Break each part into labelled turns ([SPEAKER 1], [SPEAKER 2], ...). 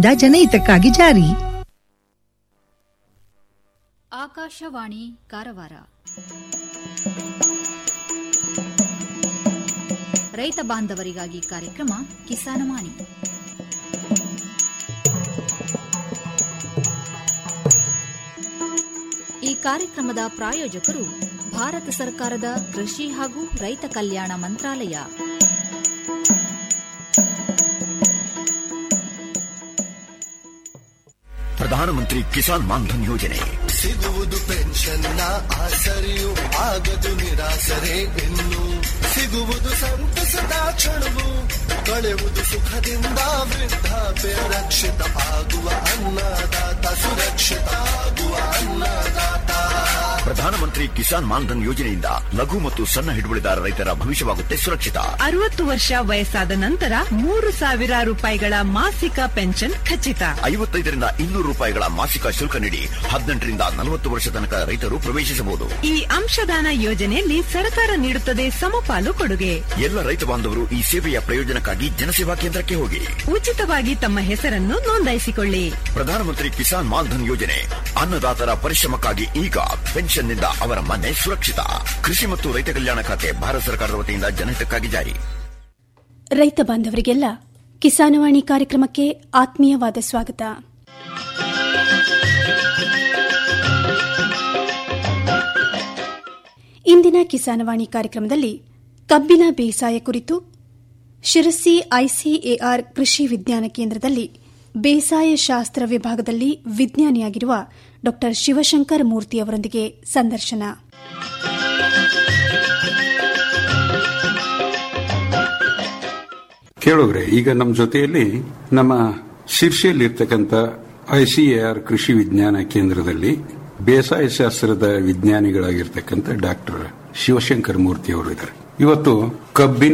[SPEAKER 1] ಸರ್ಕಾರದಿಂದ ಜನಹಿತಕ್ಕಾಗಿ ಜಾರಿ
[SPEAKER 2] ಆಕಾಶವಾಣಿ ಕಾರವಾರ ರೈತ ಬಾಂಧವರಿಗಾಗಿ ಕಾರ್ಯಕ್ರಮ ಕಿಸಾನವಾಣಿ ಈ ಕಾರ್ಯಕ್ರಮದ ಪ್ರಾಯೋಜಕರು ಭಾರತ ಸರ್ಕಾರದ ಕೃಷಿ ಹಾಗೂ ರೈತ ಕಲ್ಯಾಣ ಮಂತ್ರಾಲಯ
[SPEAKER 3] ಪ್ರಧಾನಮಂತ್ರಿ ಕಿಸಾನ್ ಮಾನ್ಧನ್ ಯೋಜನೆ
[SPEAKER 4] ಸಿಗುವುದು ಪೆನ್ಷನ್ನ ಆಸರೆಯು ಆಗದು ನಿರಾಸರೆ ಇನ್ನು ಸಿಗುವುದು ಸಂತಸದ ಕ್ಷಣವು ಕಳೆಯುವುದು ಸುಖದಿಂದ ವೃದ್ಧಾಪ್ಯ ರಕ್ಷಿತ ಆಗುವ ಅನ್ನದಾತ ಸುರಕ್ಷಿತ ಆಗುವ ಅನ್ನದಾತ
[SPEAKER 3] ಪ್ರಧಾನಮಂತ್ರಿ ಕಿಸಾನ್ ಮಾನ್ಧನ್ ಯೋಜನೆಯಿಂದ ಲಘು ಮತ್ತು ಸಣ್ಣ ಹಿಡುವಳಿದಾರ ರೈತರ ಭವಿಷ್ಯವಾಗುತ್ತೆ ಸುರಕ್ಷಿತ
[SPEAKER 5] ಅರವತ್ತು ವರ್ಷ ವಯಸ್ಸಾದ ನಂತರ ಮೂರು ಸಾವಿರ ರೂಪಾಯಿಗಳ ಮಾಸಿಕ ಪೆನ್ಷನ್ ಖಚಿತ
[SPEAKER 3] ಐವತ್ತೈದರಿಂದ ಇನ್ನೂರು ರೂಪಾಯಿಗಳ ಮಾಸಿಕ ಶುಲ್ಕ ನೀಡಿ ಹದಿನೆಂಟರಿಂದ ನಲವತ್ತು ವರ್ಷ ತನಕ ರೈತರು ಪ್ರವೇಶಿಸಬಹುದು
[SPEAKER 5] ಈ ಅಂಶದಾನ ಯೋಜನೆಯಲ್ಲಿ ಸರ್ಕಾರ ನೀಡುತ್ತದೆ ಸಮಪಾಲು ಕೊಡುಗೆ
[SPEAKER 3] ಎಲ್ಲ ರೈತ ಬಾಂಧವರು ಈ ಸೇವೆಯ ಪ್ರಯೋಜನಕ್ಕಾಗಿ ಜನಸೇವಾ ಕೇಂದ್ರಕ್ಕೆ ಹೋಗಿ
[SPEAKER 5] ಉಚಿತವಾಗಿ ತಮ್ಮ ಹೆಸರನ್ನು ನೋಂದಾಯಿಸಿಕೊಳ್ಳಿ
[SPEAKER 3] ಪ್ರಧಾನಮಂತ್ರಿ ಕಿಸಾನ್ ಮಾನ್ಧನ್ ಯೋಜನೆ ಅನ್ನದಾತರ ಪರಿಶ್ರಮಕ್ಕಾಗಿ ಈಗ ಪೆನ್ಷನ್ನಿಂದ ಅವರ ಮನೆ ಸುರಕ್ಷಿತ ಕೃಷಿ ಮತ್ತು ರೈತ ಕಲ್ಯಾಣ ಖಾತೆ ಭಾರತ ಸರ್ಕಾರದ ವತಿಯಿಂದ ಜನಹಿತಕ್ಕಾಗಿ ಜಾರಿ
[SPEAKER 6] ರೈತ ಬಾಂಧವರಿಗೆಲ್ಲ ಕಿಸಾನವಾಣಿ ಕಾರ್ಯಕ್ರಮಕ್ಕೆ ಆತ್ಮೀಯವಾದ ಸ್ವಾಗತ ಇಂದಿನ ಕಿಸಾನವಾಣಿ ಕಾರ್ಯಕ್ರಮದಲ್ಲಿ ಕಬ್ಬಿನ ಬೇಸಾಯ ಕುರಿತು ಶಿರಸಿ ಐಸಿಎಆರ್ ಕೃಷಿ ವಿಜ್ಞಾನ ಕೇಂದ್ರದಲ್ಲಿ ಬೇಸಾಯ ಶಾಸ್ತ್ರ ವಿಭಾಗದಲ್ಲಿ ವಿಜ್ಞಾನಿಯಾಗಿರುವ ಡಾ ಶಿವಶಂಕರ್ ಮೂರ್ತಿ ಅವರೊಂದಿಗೆ ಸಂದರ್ಶನ
[SPEAKER 7] ಕೇಳೋಗ್ರೆ ಈಗ ನಮ್ಮ ಜೊತೆಯಲ್ಲಿ ನಮ್ಮ ಶಿರ್ಷೆಯಲ್ಲಿರ್ತಕ್ಕಂಥ ಐಸಿಎಆರ್ ಕೃಷಿ ವಿಜ್ಞಾನ ಕೇಂದ್ರದಲ್ಲಿ ಬೇಸಾಯ ಶಾಸ್ತ್ರದ ವಿಜ್ಞಾನಿಗಳಾಗಿರ್ತಕ್ಕಂಥ ಡಾಕ್ಟರ್ ಶಿವಶಂಕರ್ ಮೂರ್ತಿ ಅವರು ಇದ್ದಾರೆ ಇವತ್ತು ಕಬ್ಬಿನ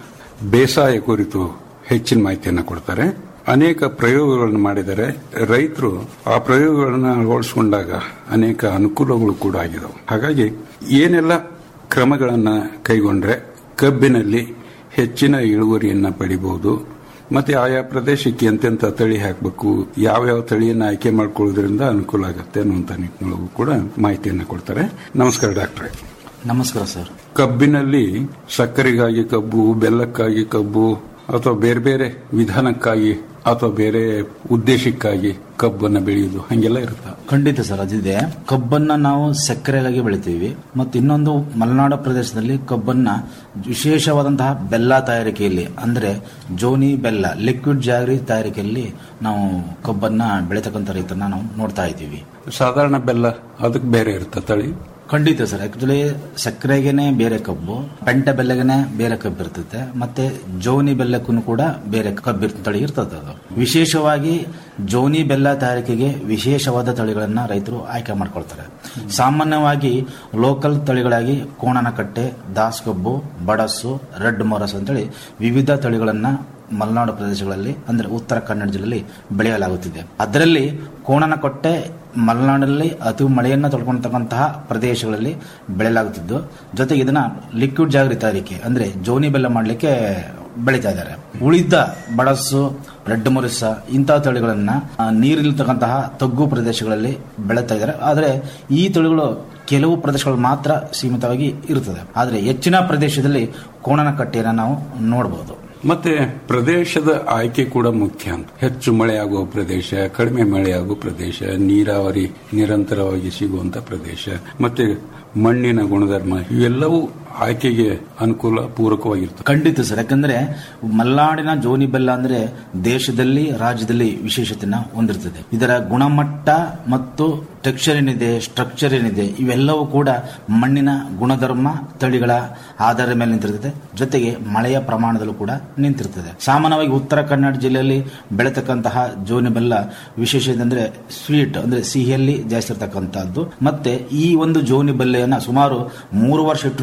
[SPEAKER 7] ಬೇಸಾಯ ಕುರಿತು ಹೆಚ್ಚಿನ ಮಾಹಿತಿಯನ್ನು ಕೊಡ್ತಾರೆ ಅನೇಕ ಪ್ರಯೋಗಗಳನ್ನು ಮಾಡಿದರೆ ರೈತರು ಆ ಪ್ರಯೋಗಗಳನ್ನು ಅಳವಡಿಸಿಕೊಂಡಾಗ ಅನೇಕ ಅನುಕೂಲಗಳು ಕೂಡ ಆಗಿದವು ಹಾಗಾಗಿ ಏನೆಲ್ಲ ಕ್ರಮಗಳನ್ನು ಕೈಗೊಂಡ್ರೆ ಕಬ್ಬಿನಲ್ಲಿ ಹೆಚ್ಚಿನ ಇಳುವರಿಯನ್ನ ಪಡಿಬಹುದು ಮತ್ತೆ ಆಯಾ ಪ್ರದೇಶಕ್ಕೆ ಎಂತೆಂತ ತಳಿ ಹಾಕಬೇಕು ಯಾವ್ಯಾವ ತಳಿಯನ್ನ ಆಯ್ಕೆ ಮಾಡ್ಕೊಳ್ಳೋದ್ರಿಂದ ಅನುಕೂಲ ಆಗುತ್ತೆ ಅನ್ನುವಂತ ನಿಟ್ಟಿನೊಳಗೂ ಕೂಡ ಮಾಹಿತಿಯನ್ನ ಕೊಡ್ತಾರೆ ನಮಸ್ಕಾರ ಡಾಕ್ಟ್ರೆ
[SPEAKER 8] ನಮಸ್ಕಾರ ಸರ್
[SPEAKER 7] ಕಬ್ಬಿನಲ್ಲಿ ಸಕ್ಕರೆಗಾಗಿ ಕಬ್ಬು ಬೆಲ್ಲಕ್ಕಾಗಿ ಕಬ್ಬು ಅಥವಾ ಬೇರೆ ಬೇರೆ ವಿಧಾನಕ್ಕಾಗಿ ಅಥವಾ ಬೇರೆ ಉದ್ದೇಶಕ್ಕಾಗಿ ಕಬ್ಬನ್ನ ಬೆಳೆಯುವುದು ಹಂಗೆಲ್ಲ ಇರುತ್ತಾ
[SPEAKER 8] ಖಂಡಿತ ಸರ್ ಅದಿದೆ ಕಬ್ಬನ್ನ ನಾವು ಸಕ್ಕರೆಗಾಗಿ ಬೆಳಿತೀವಿ ಮತ್ತು ಇನ್ನೊಂದು ಮಲೆನಾಡು ಪ್ರದೇಶದಲ್ಲಿ ಕಬ್ಬನ್ನ ವಿಶೇಷವಾದಂತಹ ಬೆಲ್ಲ ತಯಾರಿಕೆಯಲ್ಲಿ ಅಂದ್ರೆ ಜೋನಿ ಬೆಲ್ಲ ಲಿಕ್ವಿಡ್ ಜಾಗರಿ ತಯಾರಿಕೆಯಲ್ಲಿ ನಾವು ಕಬ್ಬನ್ನ ಬೆಳೀತಕ್ಕಂಥ ರೈತರನ್ನ ನಾವು ನೋಡ್ತಾ ಇದ್ದೀವಿ
[SPEAKER 7] ಸಾಧಾರಣ ಬೆಲ್ಲ ಅದಕ್ಕೆ ಬೇರೆ ಇರುತ್ತೆ ತಳಿ
[SPEAKER 8] ಖಂಡಿತ ಸರ್ ಆಕ್ಚುಲಿ ಸಕ್ಕರೆಗೆನೆ ಬೇರೆ ಕಬ್ಬು ಪೆಂಟ ಬೆಲ್ಲಗೆನೆ ಬೇರೆ ಕಬ್ಬು ಇರ್ತದೆ ಮತ್ತೆ ಜೋನಿ ಬೆಲ್ಲಕ್ಕೂ ಕೂಡ ಬೇರೆ ಕಬ್ಬು ತಳಿ ಇರ್ತದೆ ಅದು ವಿಶೇಷವಾಗಿ ಜೋನಿ ಬೆಲ್ಲ ತಯಾರಿಕೆಗೆ ವಿಶೇಷವಾದ ತಳಿಗಳನ್ನ ರೈತರು ಆಯ್ಕೆ ಮಾಡ್ಕೊಳ್ತಾರೆ ಸಾಮಾನ್ಯವಾಗಿ ಲೋಕಲ್ ತಳಿಗಳಾಗಿ ಕೋಣನಕಟ್ಟೆ ದಾಸ್ ಕಬ್ಬು ಬಡಸ್ಸು ರೆಡ್ ಮೊರಸ್ ಅಂತೇಳಿ ವಿವಿಧ ತಳಿಗಳನ್ನ ಮಲೆನಾಡು ಪ್ರದೇಶಗಳಲ್ಲಿ ಅಂದ್ರೆ ಉತ್ತರ ಕನ್ನಡ ಜಿಲ್ಲೆಯಲ್ಲಿ ಬೆಳೆಯಲಾಗುತ್ತಿದೆ ಅದರಲ್ಲಿ ಕೋಣನಕೊಟ್ಟೆ ಮಲೆನಾಡಿನಲ್ಲಿ ಅತಿ ಮಳೆಯನ್ನು ತೊಡ್ಕೊಳ್ತಕ್ಕಂತಹ ಪ್ರದೇಶಗಳಲ್ಲಿ ಬೆಳೆಯಲಾಗುತ್ತಿದ್ದು ಜೊತೆಗೆ ಇದನ್ನ ಲಿಕ್ವಿಡ್ ಜಾಗರಿ ತಯಾರಿಕೆ ಅಂದ್ರೆ ಜೋನಿ ಬೆಲ್ಲ ಮಾಡಲಿಕ್ಕೆ ಬೆಳೀತಾ ಇದ್ದಾರೆ ಉಳಿದ ಬಡಸ್ಸು ರೆಡ್ ಮೊರಿಸ ಇಂತಹ ತಳಿಗಳನ್ನ ಆ, ನೀರಿಲ್ತಕ್ಕಂತಹ ತಗ್ಗು ಪ್ರದೇಶಗಳಲ್ಲಿ ಬೆಳೀತಾ ಇದ್ದಾರೆ ಆದರೆ ಈ ತಳಿಗಳು ಕೆಲವು ಪ್ರದೇಶಗಳು ಮಾತ್ರ ಸೀಮಿತವಾಗಿ ಇರುತ್ತದೆ ಆದರೆ ಹೆಚ್ಚಿನ ಪ್ರದೇಶದಲ್ಲಿ ಕೋಣನ ಕಟ್ಟೆಯನ್ನು ನಾವು ನೋಡಬಹುದು
[SPEAKER 7] ಮತ್ತೆ ಪ್ರದೇಶದ ಆಯ್ಕೆ ಕೂಡ ಮುಖ್ಯ ಅಂತ ಹೆಚ್ಚು ಮಳೆಯಾಗುವ ಪ್ರದೇಶ ಕಡಿಮೆ ಮಳೆಯಾಗುವ ಪ್ರದೇಶ ನೀರಾವರಿ ನಿರಂತರವಾಗಿ ಸಿಗುವಂತ ಪ್ರದೇಶ ಮತ್ತೆ ಮಣ್ಣಿನ ಗುಣಧರ್ಮ ಇವೆಲ್ಲವೂ ಆಯ್ಕೆಗೆ ಅನುಕೂಲ ಪೂರಕವಾಗಿರ್ತದೆ
[SPEAKER 8] ಖಂಡಿತ ಸರ್ ಯಾಕಂದ್ರೆ ಮಲೆನಾಡಿನ ಜೋನಿ ಬೆಲ್ಲ ಅಂದ್ರೆ ದೇಶದಲ್ಲಿ ರಾಜ್ಯದಲ್ಲಿ ವಿಶೇಷತೆನ ಹೊಂದಿರ್ತದೆ ಇದರ ಗುಣಮಟ್ಟ ಮತ್ತು ಟೆಕ್ಸ್ಚರ್ ಏನಿದೆ ಸ್ಟ್ರಕ್ಚರ್ ಏನಿದೆ ಇವೆಲ್ಲವೂ ಕೂಡ ಮಣ್ಣಿನ ಗುಣಧರ್ಮ ತಳಿಗಳ ಆಧಾರದ ಮೇಲೆ ನಿಂತಿರ್ತದೆ ಜೊತೆಗೆ ಮಳೆಯ ಪ್ರಮಾಣದಲ್ಲೂ ಕೂಡ ನಿಂತಿರ್ತದೆ ಸಾಮಾನ್ಯವಾಗಿ ಉತ್ತರ ಕನ್ನಡ ಜಿಲ್ಲೆಯಲ್ಲಿ ಬೆಳೆತಕ್ಕಂತಹ ಜೋನಿ ಬೆಲ್ಲ ವಿಶೇಷ ಅಂದ್ರೆ ಸ್ವೀಟ್ ಅಂದ್ರೆ ಸಿಹಿಯಲ್ಲಿ ಜಾಸ್ತಿ ಇರ್ತಕ್ಕಂಥದ್ದು ಮತ್ತೆ ಈ ಒಂದು ಜೋನಿ ಬೆಲ್ಲೆಯನ್ನ ಸುಮಾರು ಮೂರು ವರ್ಷ ಇಟ್ಟರು ಕೂಡ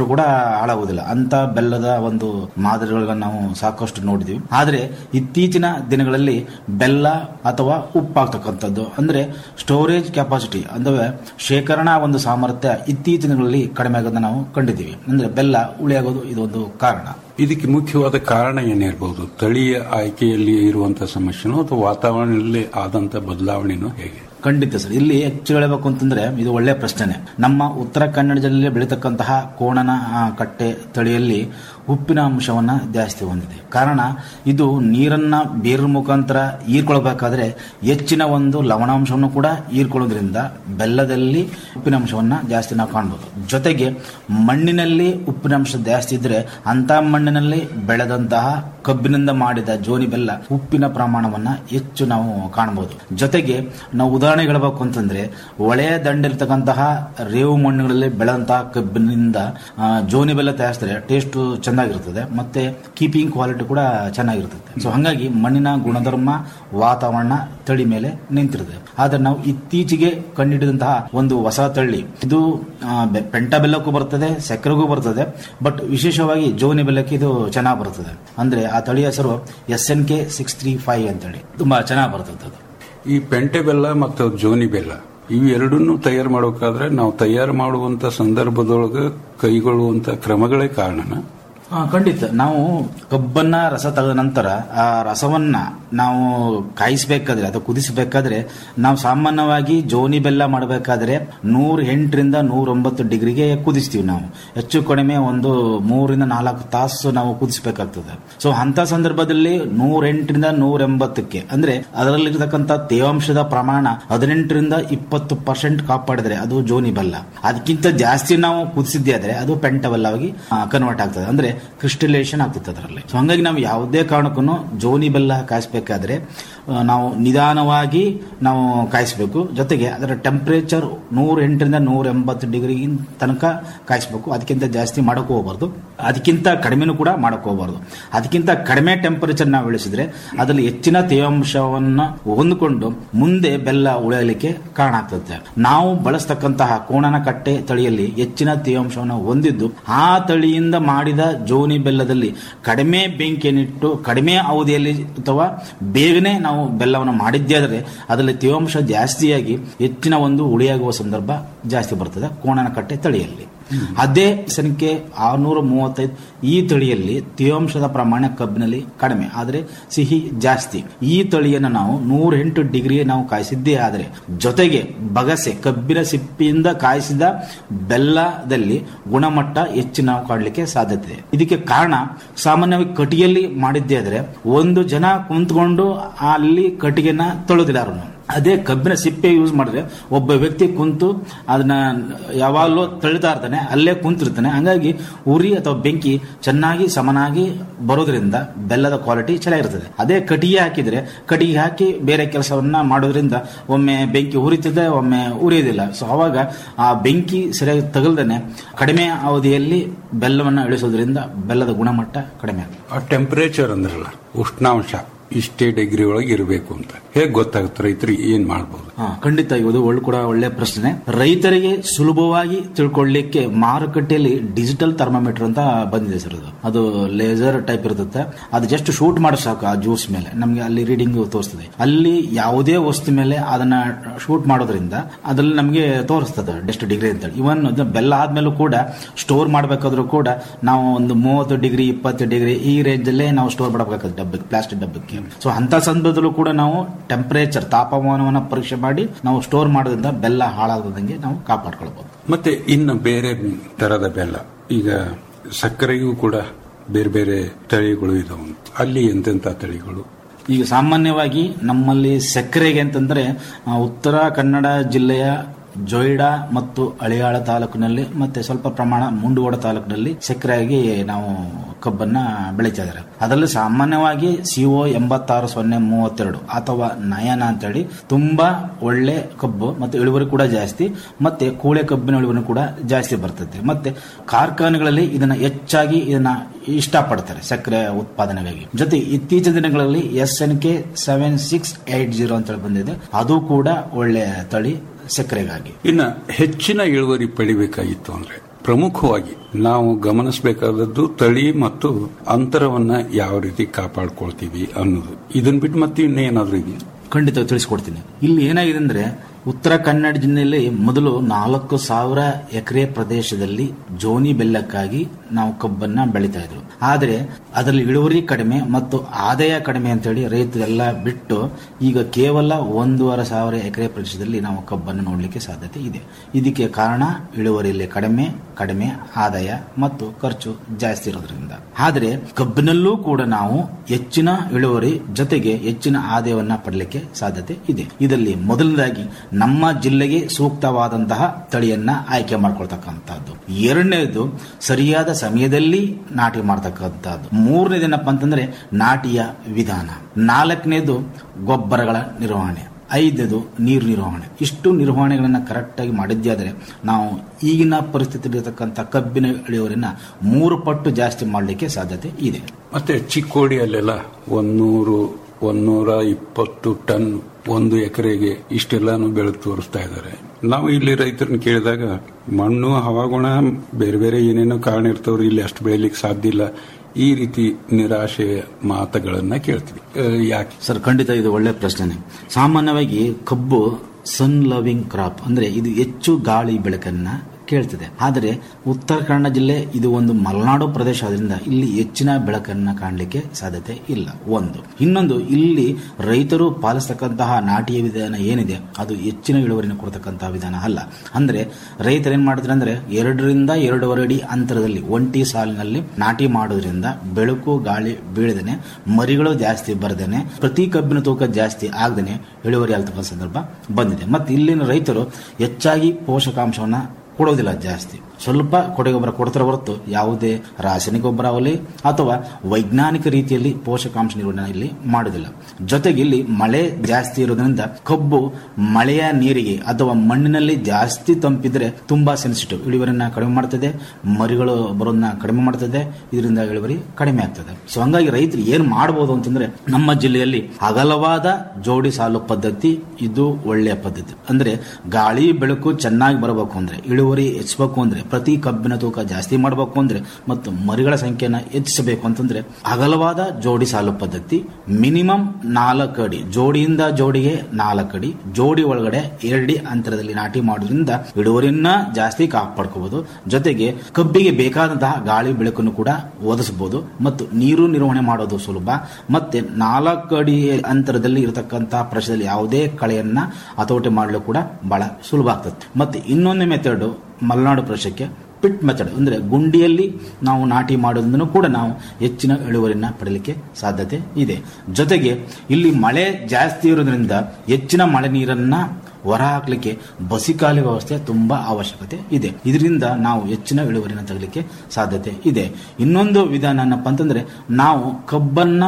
[SPEAKER 8] ಹಾಳಾಗುವುದಿಲ್ಲ ಅಂತ ಬೆಲ್ಲದ ಒಂದು ಮಾದರಿಗಳನ್ನ ನಾವು ಸಾಕಷ್ಟು ನೋಡಿದೀವಿ ಆದ್ರೆ ಇತ್ತೀಚಿನ ದಿನಗಳಲ್ಲಿ ಬೆಲ್ಲ ಅಥವಾ ಉಪ್ಪಾಗ್ತಕ್ಕಂಥದ್ದು ಅಂದ್ರೆ ಸ್ಟೋರೇಜ್ ಕೆಪಾಸಿಟಿ ಅಂದ್ರೆ ಶೇಖರಣಾ ಒಂದು ಸಾಮರ್ಥ್ಯ ಇತ್ತೀಚಿನ ದಿನಗಳಲ್ಲಿ ಕಡಿಮೆ ಆಗೋದನ್ನ ನಾವು ಕಂಡಿದ್ದೀವಿ ಅಂದ್ರೆ ಬೆಲ್ಲ ಉಳಿಯಾಗೋದು ಇದೊಂದು ಕಾರಣ
[SPEAKER 7] ಇದಕ್ಕೆ ಮುಖ್ಯವಾದ ಕಾರಣ ಏನಿರಬಹುದು ತಳಿಯ ಆಯ್ಕೆಯಲ್ಲಿ ಇರುವಂತಹ ಸಮಸ್ಯೆನೋ ಅಥವಾ ವಾತಾವರಣದಲ್ಲಿ ಆದಂತ ಬದಲಾವಣೆನೋ ಹೇಗೆ
[SPEAKER 8] ಖಂಡಿತ ಸರ್ ಇಲ್ಲಿ ಹೆಚ್ಚು ಹೇಳಬೇಕು ಅಂತಂದ್ರೆ ಇದು ಒಳ್ಳೆ ಪ್ರಶ್ನೆ ನಮ್ಮ ಉತ್ತರ ಕನ್ನಡ ಜಿಲ್ಲೆಯಲ್ಲಿ ಬೆಳೀತಕ್ಕಂತಹ ಕೋಣನ ಆ, ಕಟ್ಟೆ ತಳಿಯಲ್ಲಿ ಉಪ್ಪಿನ ಅಂಶವನ್ನ ಜಾಸ್ತಿ ಹೊಂದಿದೆ ಕಾರಣ ಇದು ನೀರನ್ನ ಬೇರಿನ ಮುಖಾಂತರ ಹೀರ್ಕೊಳ್ಬೇಕಾದ್ರೆ ಹೆಚ್ಚಿನ ಒಂದು ಲವಣಾಂಶವನ್ನು ಕೂಡ ಹೀರ್ಕೊಳ್ಳೋದ್ರಿಂದ ಬೆಲ್ಲದಲ್ಲಿ ಉಪ್ಪಿನ ಅಂಶವನ್ನ ಜಾಸ್ತಿ ನಾವು ಕಾಣಬಹುದು ಜೊತೆಗೆ ಮಣ್ಣಿನಲ್ಲಿ ಉಪ್ಪಿನ ಅಂಶ ಜಾಸ್ತಿ ಇದ್ರೆ ಅಂತ ಮಣ್ಣಿನಲ್ಲಿ ಬೆಳೆದಂತಹ ಕಬ್ಬಿನಿಂದ ಮಾಡಿದ ಜೋನಿ ಬೆಲ್ಲ ಉಪ್ಪಿನ ಪ್ರಮಾಣವನ್ನ ಹೆಚ್ಚು ನಾವು ಕಾಣಬಹುದು ಜೊತೆಗೆ ನಾವು ಉದಾಹರಣೆ ಹೇಳಬೇಕು ಅಂತಂದ್ರೆ ಒಳೆಯ ದಂಡಿರ್ತಕ್ಕಂತಹ ರೇವು ಮಣ್ಣುಗಳಲ್ಲಿ ಬೆಳೆದಂತಹ ಕಬ್ಬಿನಿಂದ ಆ, ಜೋನಿ ಬೆಲ್ಲ ತಯಾರಿಸಿದ್ರೆ ಟೇಸ್ಟ್ ಚೆನ್ನಾಗಿರ್ತದೆ ಮತ್ತೆ ಕೀಪಿಂಗ್ ಕ್ವಾಲಿಟಿ ಕೂಡ ಚೆನ್ನಾಗಿರ್ತದೆ ಸೊ ಹಾಗಾಗಿ ಮಣ್ಣಿನ ಗುಣಧರ್ಮ ವಾತಾವರಣ ತಳಿ ಮೇಲೆ ನಿಂತಿರ್ತದೆ ಆದ್ರೆ ನಾವು ಇತ್ತೀಚೆಗೆ ಕಂಡುಹಿಡಿದಂತಹ ಒಂದು ಹೊಸ ತಳಿ ಇದು ಆ, ಬೆ- ಪೆಂಟ ಬೆಲ್ಲಕ್ಕೂ ಬರ್ತದೆ ಸಕ್ಕರೆಗೂ ಬರ್ತದೆ ಬಟ್ ವಿಶೇಷವಾಗಿ ಜೋನಿ ಬೆಲ್ಲಕ್ಕೆ ಇದು ಚೆನ್ನಾಗಿ ಬರ್ತದೆ ಅಂದ್ರೆ ಆ ತಳಿ ಹೆಸರು S N K six three five ಅಂತೇಳಿ ತುಂಬಾ ಚೆನ್ನಾಗಿ ಬರ್ತದೆ ಅದು
[SPEAKER 7] ಈ ಪೆಂಟೆ ಬೆಲ್ಲ ಮತ್ತು ಜೋನಿ ಬೆಲ್ಲ ಇವು ಎರಡನ್ನೂ ತಯಾರು ಮಾಡಬೇಕಾದ್ರೆ ನಾವು ತಯಾರು ಮಾಡುವಂತ ಸಂದರ್ಭದೊಳಗೆ ಕೈಗೊಳ್ಳುವಂತ ಕ್ರಮಗಳೇ ಕಾರಣನ
[SPEAKER 8] ಆ, ಖಂಡಿತ ನಾವು ಕಬ್ಬನ್ನ ರಸ ತೆಗೆದ ನಂತರ ಆ ರಸವನ್ನ ನಾವು ಕಾಯಿಸಬೇಕಾದ್ರೆ ಅಥವಾ ಕುದಿಸಬೇಕಾದ್ರೆ ನಾವು ಸಾಮಾನ್ಯವಾಗಿ ಜೋನಿ ಬೆಲ್ಲ ಮಾಡಬೇಕಾದ್ರೆ ನೂರ ಎಂಟರಿಂದ ನೂರ ಒಂಬತ್ತು ಡಿಗ್ರಿಗೆ ಕುದಿಸ್ತೀವಿ ನಾವು ಹೆಚ್ಚು ಕಡಿಮೆ ಒಂದು ಮೂರಿಂದ ನಾಲ್ಕು ತಾಸು ನಾವು ಕುದಿಸಬೇಕಾಗ್ತದೆ ಸೊ ಅಂತ ಸಂದರ್ಭದಲ್ಲಿ ನೂರ ಎಂಟರಿಂದ ನೂರ ಎಂಬತ್ತಕ್ಕೆ ಅಂದ್ರೆ ಅದರಲ್ಲಿರ್ತಕ್ಕಂಥ ತೇವಾಂಶದ ಪ್ರಮಾಣ ಹದಿನೆಂಟರಿಂದ ಇಪ್ಪತ್ತು ಪರ್ಸೆಂಟ್ ಕಾಪಾಡಿದ್ರೆ ಅದು ಜೋನಿ ಬೆಲ್ಲ ಅದಕ್ಕಿಂತ ಜಾಸ್ತಿ ನಾವು ಕುದಿಸಿದ್ದೆ ಆದ್ರೆ ಅದು ಪೆಂಟ ಬೆಲ್ಲವಾಗಿ ಕನ್ವರ್ಟ್ ಆಗ್ತದೆ ಅಂದ್ರೆ ಕ್ರಿಸ್ಟಲೇಷನ್ ಆಗ್ತದೆ ಅದರಲ್ಲಿ ಸೊ ಹಂಗಾಗಿ ನಾವು ಯಾವುದೇ ಕಾರಣಕ್ಕೂ ಜೋನಿ ಬೆಲ್ಲ ಕಾಯಿಸಬೇಕಾದ್ರೆ ಆ, ನಾವು ನಿಧಾನವಾಗಿ ನಾವು ಕಾಯಿಸಬೇಕು ಜೊತೆಗೆ ಅದರ ಟೆಂಪರೇಚರ್ ನೂರ ಎಂಟರಿಂದ ನೂರ ಎಂಬತ್ತು ಡಿಗ್ರಿ ತನಕ ಕಾಯಿಸಬೇಕು ಅದಕ್ಕಿಂತ ಜಾಸ್ತಿ ಮಾಡಕ್ ಹೋಗಬಾರ್ದು ಅದಕ್ಕಿಂತ ಕಡಿಮೆನೂ ಕೂಡ ಮಾಡಕ್ ಹೋಗಬಾರ್ದು ಅದಕ್ಕಿಂತ ಕಡಿಮೆ ಟೆಂಪರೇಚರ್ ನಾವು ಇಳಿಸಿದ್ರೆ ಅದರಲ್ಲಿ ಹೆಚ್ಚಿನ ತೇವಾಂಶವನ್ನ ಹೊಂದಿಕೊಂಡು ಮುಂದೆ ಬೆಲ್ಲ ಉಳಿಯಲಿಕ್ಕೆ ಕಾರಣ ಆಗ್ತದೆ ನಾವು ಬಳಸ್ತಕ್ಕಂತಹ ಕೋಣನ ಕಟ್ಟೆ ತಳಿಯಲ್ಲಿ ಹೆಚ್ಚಿನ ತೇವಾಂಶವನ್ನು ಹೊಂದಿದ್ದು ಆ ತಳಿಯಿಂದ ಮಾಡಿದ ಜೋನಿ ಬೆಲ್ಲದಲ್ಲಿ ಕಡಿಮೆ ಬೆಂಕಿಯನ್ನಿಟ್ಟು ಕಡಿಮೆ ಅವಧಿಯಲ್ಲಿ ಅಥವಾ ಬೇಗನೆ ನಾವು ಬೆಲ್ಲವನ್ನು ಮಾಡಿದ್ದೇ ಆದರೆ ಅದರಲ್ಲಿ ತೇವಾಂಶ ಜಾಸ್ತಿಯಾಗಿ ಹೆಚ್ಚಿನ ಒಂದು ಉಳಿಯಾಗುವ ಸಂದರ್ಭ ಜಾಸ್ತಿ ಬರ್ತದೆ ಕೋಣನ ಕಟ್ಟೆ ತಳಿಯಲ್ಲಿ ಅದೇ ಸಂಖ್ಯೆ ಆರ್ನೂರ ಮೂವತ್ತೈದು ಈ ತಳಿಯಲ್ಲಿ ತೇವಾಂಶದ ಪ್ರಮಾಣ ಕಬ್ಬಿನಲ್ಲಿ ಕಡಿಮೆ ಆದರೆ ಸಿಹಿ ಜಾಸ್ತಿ ಈ ತಳಿಯನ್ನು ನಾವು ನೂರ ಎಂಟು ಡಿಗ್ರಿ ನಾವು ಕಾಯಿಸಿದ್ದೇ ಆದರೆ ಜೊತೆಗೆ ಬಗಸೆ ಕಬ್ಬಿನ ಸಿಪ್ಪಿಯಿಂದ ಕಾಯಿಸಿದ ಬೆಲ್ಲದಲ್ಲಿ ಗುಣಮಟ್ಟ ಹೆಚ್ಚು ನಾವು ಕಾಣಲಿಕ್ಕೆ ಸಾಧ್ಯತೆ ಇದೆ ಇದಕ್ಕೆ ಕಾರಣ ಸಾಮಾನ್ಯವಾಗಿ ಕಟ್ಟಿಗೆಯಲ್ಲಿ ಮಾಡಿದ್ದೇ ಆದರೆ ಒಂದು ಜನ ಕುಂತ್ಕೊಂಡು ಅಲ್ಲಿ ಕಟ್ಟಿಗೆನ ತೊಳೆದಿಲ್ಲ ಅವ್ರನ್ನು ಅದೇ ಕಬ್ಬಿನ ಸಿಪ್ಪೆ ಯೂಸ್ ಮಾಡಿದ್ರೆ ಒಬ್ಬ ವ್ಯಕ್ತಿ ಕುಂತು ಅದನ್ನ ಯಾವಾಗಲೂ ತಳ್ತಾ ಇರ್ತಾನೆ ಅಲ್ಲೇ ಕುಂತಿರ್ತಾನೆ ಹಂಗಾಗಿ ಉರಿ ಅಥವಾ ಬೆಂಕಿ ಚೆನ್ನಾಗಿ ಸಮನಾಗಿ ಬರೋದ್ರಿಂದ ಬೆಲ್ಲದ ಕ್ವಾಲಿಟಿ ಚೆನ್ನಾಗಿರ್ತದೆ ಅದೇ ಕಟ್ಟಿಗೆ ಹಾಕಿದ್ರೆ ಕಟ್ಟಿಗೆ ಹಾಕಿ ಬೇರೆ ಕೆಲಸವನ್ನ ಮಾಡೋದ್ರಿಂದ ಒಮ್ಮೆ ಬೆಂಕಿ ಉರಿತದೆ ಒಮ್ಮೆ ಉರಿಯೋದಿಲ್ಲ ಸೊ ಅವಾಗ ಆ ಬೆಂಕಿ ಸರಿಯಾಗಿ ತಗಲ್ದೇನೆ ಕಡಿಮೆ ಅವಧಿಯಲ್ಲಿ ಬೆಲ್ಲವನ್ನು ಇಳಿಸೋದ್ರಿಂದ ಬೆಲ್ಲದ ಗುಣಮಟ್ಟ ಕಡಿಮೆ ಆಗುತ್ತೆ
[SPEAKER 7] ಆ ಟೆಂಪರೇಚರ್ ಅಂದ್ರಲ್ಲ ಉಷ್ಣಾಂಶ ಇಷ್ಟೇ ಡಿಗ್ರಿ ಒಳಗೆ ಇರಬೇಕು ಅಂತ ಹೇಗೆ ಗೊತ್ತಾಗುತ್ತೆ ರೈತರಿಗೆ ಏನ್ ಮಾಡ್ಬೋದು
[SPEAKER 8] ಹಾ ಖಂಡಿತ ಇದು ಒಳ್ಳೆ ಕೂಡ ಒಳ್ಳೆ ಪ್ರಶ್ನೆ ರೈತರಿಗೆ ಸುಲಭವಾಗಿ ತಿಳ್ಕೊಳ್ಳಿಕ್ಕೆ ಮಾರುಕಟ್ಟೆಯಲ್ಲಿ ಡಿಜಿಟಲ್ ಥರ್ಮಾಮೀಟರ್ ಅಂತ ಬಂದಿದೆ ಸರ್ ಅದು ಅದು ಲೇಸರ್ ಟೈಪ್ ಇರ್ತದೆ ಅದು ಜಸ್ಟ್ ಶೂಟ್ ಮಾಡೋ ಸಾಕು ಆ ಜ್ಯೂಸ್ ಮೇಲೆ ನಮಗೆ ಅಲ್ಲಿ ರೀಡಿಂಗ್ ತೋರಿಸ್ತದೆ ಅಲ್ಲಿ ಯಾವುದೇ ವಸ್ತು ಮೇಲೆ ಅದನ್ನ ಶೂಟ್ ಮಾಡೋದ್ರಿಂದ ಅದ್ರಲ್ಲಿ ನಮಗೆ ತೋರಿಸ್ತದೆ ಎಷ್ಟು ಡಿಗ್ರಿ ಅಂತೇಳಿ ಇವನ್ ಅದು ಬೆಲ್ಲ ಆದ್ಮೇಲೂ ಕೂಡ ಸ್ಟೋರ್ ಮಾಡಬೇಕಾದ್ರೂ ಕೂಡ ನಾವು ಒಂದು ಮೂವತ್ತು ಡಿಗ್ರಿ ಇಪ್ಪತ್ತು ಡಿಗ್ರಿ ಈ ರೇಂಜ್ ಅಲ್ಲೇ ನಾವು ಸ್ಟೋರ್ ಮಾಡಬೇಕಾಗುತ್ತೆ ಡಬ್ಬಕ್ಕೆ ಪ್ಲಾಸ್ಟಿಕ್ ಡಬ್ಬಕ್ಕೆ ಸೊ ಅಂತ ಸಂದರ್ಭದಲ್ಲೂ ಕೂಡ ನಾವು ಟೆಂಪರೇಚರ್ ತಾಪಮಾನವನ್ನ ಪರೀಕ್ಷೆ ಮಾಡಿ ನಾವು ಸ್ಟೋರ್ ಮಾಡೋದ್ರಿಂದ ಬೆಲ್ಲ ಹಾಳಾಗದಂಗೆ ನಾವು ಕಾಪಾಡ್ಕೊಳ್ಬಹುದು
[SPEAKER 7] ಮತ್ತೆ ಇನ್ನು ಬೇರೆ ತರದ ಬೆಲ್ಲ ಈಗ ಸಕ್ಕರೆಗೂ ಕೂಡ ಬೇರೆ ಬೇರೆ ತಳಿಗಳು ಇದಾವೆ ಅಲ್ಲಿ ಎಂತೆಂತ ತಳಿಗಳು
[SPEAKER 8] ಈಗ ಸಾಮಾನ್ಯವಾಗಿ ನಮ್ಮಲ್ಲಿ ಸಕ್ಕರೆಗೆ ಅಂತಂದ್ರೆ ಆ, ಉತ್ತರ ಕನ್ನಡ ಜಿಲ್ಲೆಯ ಜೊಯ್ಡಾ ಮತ್ತು ಅಳಿಯಾಳ ತಾಲೂಕಿನಲ್ಲಿ ಮತ್ತೆ ಸ್ವಲ್ಪ ಪ್ರಮಾಣ ಮುಂಡಗೋಡ ತಾಲೂಕಿನಲ್ಲಿ ಸಕ್ಕರೆಯಾಗಿ ನಾವು ಕಬ್ಬನ್ನ ಬೆಳೀತಾ ಇದ್ದಾರೆ ಅದರಲ್ಲಿ ಸಾಮಾನ್ಯವಾಗಿ ಸಿಒ ಎಂಬತ್ತಾರು ಸೊನ್ನೆ ಮೂವತ್ತೆರಡು ಅಥವಾ ನಯನ ಅಂತೇಳಿ ತುಂಬಾ ಒಳ್ಳೆ ಕಬ್ಬು ಮತ್ತೆ ಇಳುವರಿ ಕೂಡ ಜಾಸ್ತಿ ಮತ್ತೆ ಕೂಳೆ ಕಬ್ಬಿನ ಇಳುವರಿ ಕೂಡ ಜಾಸ್ತಿ ಬರ್ತದೆ ಮತ್ತೆ ಕಾರ್ಖಾನೆಗಳಲ್ಲಿ ಇದನ್ನ ಹೆಚ್ಚಾಗಿ ಇದನ್ನ ಇಷ್ಟಪಡ್ತಾರೆ ಸಕ್ಕರೆ ಉತ್ಪಾದನೆಗಾಗಿ ಜೊತೆ ಇತ್ತೀಚಿನ ದಿನಗಳಲ್ಲಿ S N K seven six eight zero ಅಂತ ಹೇಳಿ ಬಂದಿದೆ ಅದು ಕೂಡ ಒಳ್ಳೆ ತಳಿ ಸಕ್ಕರೆಗಾಗಿ
[SPEAKER 7] ಇನ್ನ ಹೆಚ್ಚಿನ ಇಳುವರಿ ಪಡಿಬೇಕಾಗಿತ್ತು ಅಂದ್ರೆ ಪ್ರಮುಖವಾಗಿ ನಾವು ಗಮನಿಸಬೇಕಾದದ್ದು ತಳಿ ಮತ್ತು ಅಂತರವನ್ನ ಯಾವ ರೀತಿ ಕಾಪಾಡ್ಕೊಳ್ತೀವಿ ಅನ್ನೋದು ಇದನ್ನ ಬಿಟ್ಟು ಮತ್ತೆ ಇನ್ನೇನಾದ್ರೂ ಇದೆಯಾ
[SPEAKER 8] ಖಂಡಿತ ತಿಳಿಸ್ಕೊಡ್ತೀನಿ ಇಲ್ಲಿ ಏನಾಗಿದೆ ಅಂದ್ರೆ ಉತ್ತರ ಕನ್ನಡ ಜಿಲ್ಲೆಯಲ್ಲಿ ಮೊದಲು ನಾಲ್ಕು ಸಾವಿರ ಎಕರೆ ಪ್ರದೇಶದಲ್ಲಿ ಜೋನಿ ಬೆಲ್ಲಕ್ಕಾಗಿ ನಾವು ಕಬ್ಬನ್ನ ಬೆಳೀತಾ ಇದ್ರು ಆದರೆ ಅದರಲ್ಲಿ ಇಳುವರಿ ಕಡಿಮೆ ಮತ್ತು ಆದಾಯ ಕಡಿಮೆ ಅಂತೇಳಿ ರೈತರೆಲ್ಲ ಬಿಟ್ಟು ಈಗ ಕೇವಲ ಒಂದೂವರೆ ಸಾವಿರ ಎಕರೆ ಪ್ರದೇಶದಲ್ಲಿ ನಾವು ಕಬ್ಬನ್ನು ನೋಡಲಿಕ್ಕೆ ಸಾಧ್ಯತೆ ಇದೆ ಇದಕ್ಕೆ ಕಾರಣ ಇಳುವರಿಯಲ್ಲಿ ಕಡಿಮೆ ಕಡಿಮೆ ಆದಾಯ ಮತ್ತು ಖರ್ಚು ಜಾಸ್ತಿ ಇರೋದ್ರಿಂದ ಆದರೆ ಕಬ್ಬಿನಲ್ಲೂ ಕೂಡ ನಾವು ಹೆಚ್ಚಿನ ಇಳುವರಿ ಜೊತೆಗೆ ಹೆಚ್ಚಿನ ಆದಾಯವನ್ನ ಪಡಲಿಕ್ಕೆ ಸಾಧ್ಯತೆ ಇದೆ ಇದರಲ್ಲಿ ಮೊದಲನೇದಾಗಿ ನಮ್ಮ ಜಿಲ್ಲೆಗೆ ಸೂಕ್ತವಾದಂತಹ ತಳಿಯನ್ನ ಆಯ್ಕೆ ಮಾಡ್ಕೊಳ್ತಕ್ಕಂಥದ್ದು ಎರಡನೇದು ಸರಿಯಾದ ಸಮಯದಲ್ಲಿ ನಾಟಿ ಮಾಡ್ತಕ್ಕಂಥದ್ದು ಮೂರನೇದೇನಪ್ಪ ಅಂತಂದ್ರೆ ನಾಟಿಯ ವಿಧಾನ ನಾಲ್ಕನೇದು ಗೊಬ್ಬರಗಳ ನಿರ್ವಹಣೆ ಐದನೇದು ನೀರು ನಿರ್ವಹಣೆ ಇಷ್ಟು ನಿರ್ವಹಣೆಗಳನ್ನ ಕರೆಕ್ಟಾಗಿ ಮಾಡಿದ್ದಾದರೆ ನಾವು ಈಗಿನ ಪರಿಸ್ಥಿತಿಯಲ್ಲಿರತಕ್ಕಂಥ ಕಬ್ಬಿನ ಇಳುವರಿನ ಮೂರು ಪಟ್ಟು ಜಾಸ್ತಿ ಮಾಡಲಿಕ್ಕೆ ಸಾಧ್ಯತೆ ಇದೆ
[SPEAKER 7] ಮತ್ತೆ ಚಿಕ್ಕೋಡಿಯಲ್ಲೆಲ್ಲ ಒಂದೂರು ಒಂದೂರ ಇಪ್ಪತ್ತು ಟನ್ ಒಂದು ಎಕರೆಗೆ ಇಷ್ಟೆಲ್ಲಾನು ಬೆಳೆದು ತೋರಿಸ್ತಾ ಇದ್ದಾರೆ ನಾವು ಇಲ್ಲಿ ರೈತರನ್ನ ಕೇಳಿದಾಗ ಮಣ್ಣು ಹವಾಗುಣ ಬೇರೆ ಬೇರೆ ಏನೇನೋ ಕಾರಣ ಇರ್ತವ್ರು ಇಲ್ಲಿ ಅಷ್ಟು ಬೆಳಿಲಿಕ್ಕೆ ಸಾಧ್ಯ ಇಲ್ಲ ಈ ರೀತಿ ನಿರಾಶೆಯ ಮಾತುಗಳನ್ನ ಕೇಳ್ತೀವಿ ಆ, ಯಾಕೆ
[SPEAKER 8] ಸರ್ ಖಂಡಿತ ಇದು ಒಳ್ಳೆ ಪ್ರಶ್ನೆ ಸಾಮಾನ್ಯವಾಗಿ ಕಬ್ಬು ಸನ್ ಲವಿಂಗ್ ಕ್ರಾಪ್ ಅಂದ್ರೆ ಇದು ಹೆಚ್ಚು ಗಾಳಿ ಬೆಳಕನ್ನ ಕೇಳ್ತದೆ ಆದರೆ ಉತ್ತರ ಕನ್ನಡ ಜಿಲ್ಲೆ ಇದು ಒಂದು ಮಲೆನಾಡು ಪ್ರದೇಶ ಆದ್ರಿಂದ ಇಲ್ಲಿ ಹೆಚ್ಚಿನ ಬೆಳಕನ್ನ ಕಾಣಲಿಕ್ಕೆ ಸಾಧ್ಯತೆ ಇಲ್ಲ ಒಂದು ಇನ್ನೊಂದು ಇಲ್ಲಿ ರೈತರು ಪಾಲಿಸ್ತಕ್ಕಂತಹ ನಾಟಿಯ ವಿಧಾನ ಏನಿದೆ ಅದು ಹೆಚ್ಚಿನ ಇಳುವರಿನ ಕೊಡ್ತಕ್ಕಂತಹ ವಿಧಾನ ಅಲ್ಲ ಅಂದ್ರೆ ರೈತರು ಏನ್ ಮಾಡಿದ್ರೆ ಅಂದ್ರೆ ಎರಡರಿಂದ ಎರಡೂವರೆ ಅಡಿ ಅಂತರದಲ್ಲಿ ಒಂಟಿ ಸಾಲಿನಲ್ಲಿ ನಾಟಿ ಮಾಡೋದ್ರಿಂದ ಬೆಳಕು ಗಾಳಿ ಬೀಳದೇನೆ ಮರಿಗಳು ಜಾಸ್ತಿ ಬರದೇನೆ ಪ್ರತಿ ಕಬ್ಬಿನ ತೂಕ ಜಾಸ್ತಿ ಆಗದೇನೆ ಇಳುವರಿ ಆಗ್ತಕ್ಕಂಥ ಸಂದರ್ಭ ಬಂದಿದೆ ಮತ್ತೆ ಇಲ್ಲಿನ ರೈತರು ಹೆಚ್ಚಾಗಿ ಪೋಷಕಾಂಶವನ್ನ ಕೊಡೋದಿಲ್ಲ ಜಾಸ್ತಿ ಸ್ವಲ್ಪ ಕೊಡೆ ಗೊಬ್ಬರ ಕೊಡ್ತಾರೆ ಹೊರತು ಯಾವುದೇ ರಾಸಾಯನಿಕ ಗೊಬ್ಬರ ಆಗಲಿ ಅಥವಾ ವೈಜ್ಞಾನಿಕ ರೀತಿಯಲ್ಲಿ ಪೋಷಕಾಂಶ ನಿರ್ವಹಣೆ ಇಲ್ಲಿ ಮಾಡೋದಿಲ್ಲ ಜೊತೆಗೆ ಇಲ್ಲಿ ಮಳೆ ಜಾಸ್ತಿ ಇರೋದ್ರಿಂದ ಕಬ್ಬು ಮಳೆಯ ನೀರಿಗೆ ಅಥವಾ ಮಣ್ಣಿನಲ್ಲಿ ಜಾಸ್ತಿ ತಂಪಿದ್ರೆ ತುಂಬಾ ಸೆನ್ಸಿಟಿವ್ ಇಳುವರಿನ ಕಡಿಮೆ ಮಾಡ್ತದೆ ಮರಿಗಳು ಬರೋದನ್ನ ಕಡಿಮೆ ಮಾಡ್ತದೆ ಇದರಿಂದ ಇಳುವರಿ ಕಡಿಮೆ ಆಗ್ತದೆ ಸೊ ಹಂಗಾಗಿ ರೈತರು ಏನ್ ಮಾಡಬಹುದು ಅಂತಂದ್ರೆ ನಮ್ಮ ಜಿಲ್ಲೆಯಲ್ಲಿ ಅಗಲವಾದ ಜೋಡಿ ಸಾಲು ಪದ್ಧತಿ ಇದು ಒಳ್ಳೆಯ ಪದ್ಧತಿ ಅಂದ್ರೆ ಗಾಳಿ ಬೆಳಕು ಚೆನ್ನಾಗಿ ಬರಬೇಕು ಅಂದ್ರೆ ಇಳುವರಿ ಹೆಚ್ಚಬೇಕು ಅಂದ್ರೆ ಪ್ರತಿ ಕಬ್ಬಿನ ತೂಕ ಜಾಸ್ತಿ ಮಾಡಬೇಕು ಅಂದ್ರೆ ಮತ್ತು ಮರಿಗಳ ಸಂಖ್ಯೆನ ಹೆಚ್ಚಿಸಬೇಕು ಅಂತಂದ್ರೆ ಅಗಲವಾದ ಜೋಡಿ ಸಾಲು ಪದ್ಧತಿ ಮಿನಿಮಮ್ ನಾಲ್ಕು ಅಡಿ ಜೋಡಿಯಿಂದ ಜೋಡಿಗೆ ನಾಲ್ಕು ಅಡಿ ಜೋಡಿ ಒಳಗಡೆ ಎರಡಿ ಅಂತರದಲ್ಲಿ ನಾಟಿ ಮಾಡೋದ್ರಿಂದ ಇಳುವರಿಯನ್ನ ಜಾಸ್ತಿ ಕಾಪಾಡ್ಕೋಬಹುದು ಜೊತೆಗೆ ಕಬ್ಬಿಗೆ ಬೇಕಾದಂತಹ ಗಾಳಿ ಬೆಳಕನ್ನು ಕೂಡ ಒದಗಿಸಬಹುದು ಮತ್ತು ನೀರು ನಿರ್ವಹಣೆ ಮಾಡೋದು ಸುಲಭ ಮತ್ತೆ ನಾಲ್ಕು ಅಡಿ ಅಂತರದಲ್ಲಿ ಇರತಕ್ಕಂತಹ ಪ್ರದೇಶದಲ್ಲಿ ಯಾವುದೇ ಕಳೆಯನ್ನ ಹತೋಟಿ ಮಾಡಲು ಕೂಡ ಬಹಳ ಸುಲಭ ಆಗ್ತದೆ ಮತ್ತೆ ಇನ್ನೊಂದು ಮೆಥಡ್ ಮಲೆನಾಡು ಪ್ರದೇಶಕ್ಕೆ ಪಿಟ್ ಮೆಥಡ್ ಅಂದ್ರೆ ಗುಂಡಿಯಲ್ಲಿ ನಾವು ನಾಟಿ ಮಾಡೋದ್ರಿಂದ ಕೂಡ ನಾವು ಹೆಚ್ಚಿನ ಇಳುವರಿನ ಪಡೆಯಲಿಕ್ಕೆ ಸಾಧ್ಯತೆ ಇದೆ ಜೊತೆಗೆ ಇಲ್ಲಿ ಮಳೆ ಜಾಸ್ತಿ ಇರೋದ್ರಿಂದ ಹೆಚ್ಚಿನ ಮಳೆ ನೀರನ್ನ ಹೊರ ಹಾಕ್ಲಿಕ್ಕೆ ಬಸಿಕಾಲಿ ವ್ಯವಸ್ಥೆ ತುಂಬಾ ಅವಶ್ಯಕತೆ ಇದೆ ಇದರಿಂದ ನಾವು ಹೆಚ್ಚಿನ ಇಳುವರಿನ ತೆಗಲಿಕ್ಕೆ ಸಾಧ್ಯತೆ ಇದೆ ಇನ್ನೊಂದು ವಿಧಾನ ಏನಪ್ಪ ಅಂತಂದ್ರೆ ನಾವು ಕಬ್ಬನ್ನ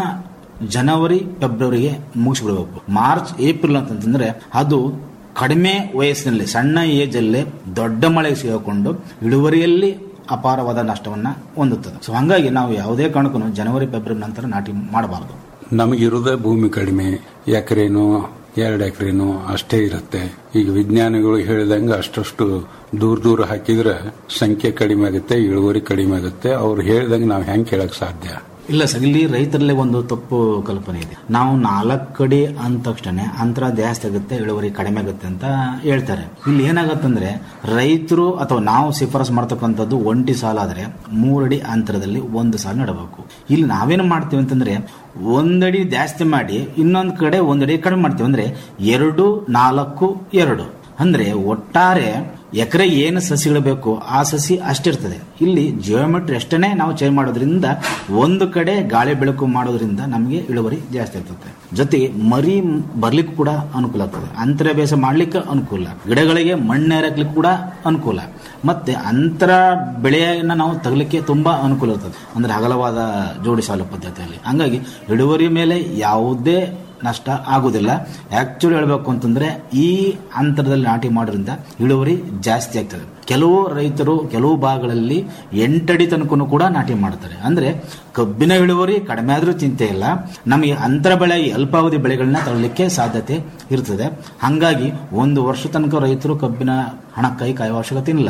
[SPEAKER 8] ಜನವರಿ ಫೆಬ್ರವರಿಗೆ ಮುಗಿಸ್ಬಿಡ್ಬೇಕು ಮಾರ್ಚ್ ಏಪ್ರಿಲ್ ಅಂತಂದ್ರೆ ಅದು ಕಡಿಮೆ ವಯಸ್ಸಿನಲ್ಲಿ ಸಣ್ಣ ಏಜ್ ಅಲ್ಲೇ ದೊಡ್ಡ ಮಳೆಗೆ ಸಿಗಾಕೊಂಡು ಇಳುವರಿಯಲ್ಲಿ ಅಪಾರವಾದ ನಷ್ಟವನ್ನ ಹೊಂದುತ್ತದೆ ಸೊ ಹಂಗಾಗಿ ನಾವು ಯಾವುದೇ ಕಾರಣಕ್ಕೂ ಜನವರಿ ಫೆಬ್ರವರಿ ನಂತರ ನಾಟಿ ಮಾಡಬಾರದು
[SPEAKER 7] ನಮಗಿರೋದೇ ಭೂಮಿ ಕಡಿಮೆ ಎಕರೆನೋ ಎರಡು ಎಕರೆನೋ ಅಷ್ಟೇ ಇರುತ್ತೆ ಈಗ ವಿಜ್ಞಾನಿಗಳು ಹೇಳಿದಂಗೆ ಅಷ್ಟಷ್ಟು ದೂರ ದೂರ ಹಾಕಿದ್ರೆ ಸಂಖ್ಯೆ ಕಡಿಮೆ ಆಗುತ್ತೆ ಇಳುವರಿ ಕಡಿಮೆ ಆಗುತ್ತೆ ಅವ್ರು ಹೇಳ್ದಂಗೆ ನಾವು ಹೆಂಗ್ ಕೇಳಕ್ ಸಾಧ್ಯ
[SPEAKER 8] ಇಲ್ಲ ಸರ್ ಇಲ್ಲಿ ರೈತರಲ್ಲೇ ಒಂದು ತಪ್ಪು ಕಲ್ಪನೆ ಇದೆ ನಾವು ನಾಲ್ಕು ಅಡಿ ಅಂದ ತಕ್ಷಣ ಅಂತರ ಜಾಸ್ತಿ ಆಗುತ್ತೆ ಇಳುವರಿ ಕಡಿಮೆ ಆಗುತ್ತೆ ಅಂತ ಹೇಳ್ತಾರೆ ಇಲ್ಲಿ ಏನಾಗತ್ತಂದ್ರೆ ರೈತರು ಅಥವಾ ನಾವು ಶಿಫಾರಸು ಮಾಡ್ತಕ್ಕಂಥದ್ದು ಒಂಟಿ ಸಾಲ ಆದ್ರೆ ಮೂರಡಿ ಅಂತರದಲ್ಲಿ ಒಂದು ಸಾಲ ನೆಡಬೇಕು ಇಲ್ಲಿ ನಾವೇನು ಮಾಡ್ತೀವಿ ಅಂತಂದ್ರೆ ಒಂದಡಿ ಜಾಸ್ತಿ ಮಾಡಿ ಇನ್ನೊಂದು ಕಡೆ ಒಂದಡಿ ಕಡಿಮೆ ಮಾಡ್ತೀವಿ ಅಂದ್ರೆ ಎರಡು ನಾಲ್ಕು ಎರಡು ಅಂದ್ರೆ ಒಟ್ಟಾರೆ ಎಕರೆ ಏನು ಸಸಿಗಳು ಬೇಕು ಆ ಸಸಿ ಅಷ್ಟಿರ್ತದೆ ಇಲ್ಲಿ ಜಿಯೋಮೆಟ್ರಿ ಅಷ್ಟೇ ನಾವು ಚೇಂಜ್ ಮಾಡೋದ್ರಿಂದ ಒಂದು ಕಡೆ ಗಾಳಿ ಬೆಳಕು ಮಾಡೋದ್ರಿಂದ ನಮಗೆ ಇಳುವರಿ ಜಾಸ್ತಿ ಆಗ್ತದೆ ಜೊತೆಗೆ ಮರಿ ಬರ್ಲಿಕ್ಕೆ ಕೂಡ ಅನುಕೂಲ ಆಗ್ತದೆ ಅಂತರ ಬೇಸ ಮಾಡ್ಲಿಕ್ಕೆ ಅನುಕೂಲ ಗಿಡಗಳಿಗೆ ಮಣ್ಣೇರಕ್ಲಿಕ್ಕೆ ಕೂಡ ಅನುಕೂಲ ಮತ್ತೆ ಅಂತರ ಬೆಳೆಯನ್ನ ನಾವು ತಗಲಿಕ್ಕೆ ತುಂಬಾ ಅನುಕೂಲ ಇರ್ತದೆ ಅಂದ್ರೆ ಅಗಲವಾದ ಜೋಡಿ ಸಾಲು ಪದ್ಧತಿಯಲ್ಲಿ ಹಂಗಾಗಿ ಇಳುವರಿ ಮೇಲೆ ಯಾವುದೇ ನಷ್ಟ ಆಗುದಿಲ್ಲ ಆಕ್ಚುಲಿ ಹೇಳ್ಬೇಕು ಅಂತಂದ್ರೆ ಈ ಅಂತರದಲ್ಲಿ ನಾಟಿ ಮಾಡೋದ್ರಿಂದ ಇಳುವರಿ ಜಾಸ್ತಿ ಆಗ್ತದೆ ಕೆಲವು ರೈತರು ಕೆಲವು ಭಾಗಗಳಲ್ಲಿ ಎಂಟಡಿ ತನಕನು ಕೂಡ ನಾಟಿ ಮಾಡ್ತಾರೆ ಅಂದ್ರೆ ಕಬ್ಬಿನ ಇಳುವರಿ ಕಡಿಮೆ ಆದ್ರೂ ಚಿಂತೆ ಇಲ್ಲ ನಮಗೆ ಅಂತರ ಬೆಳೆ ಅಲ್ಪಾವಧಿ ಬೆಳೆಗಳನ್ನ ತರಲಿಕ್ಕೆ ಸಾಧ್ಯತೆ ಇರ್ತದೆ ಹಂಗಾಗಿ ಒಂದು ವರ್ಷ ತನಕ ರೈತರು ಕಬ್ಬಿನ ಹಣಕ್ಕಾಗಿ ಕಾಯುವ ಅವಶ್ಯಕತೆ ಇಲ್ಲ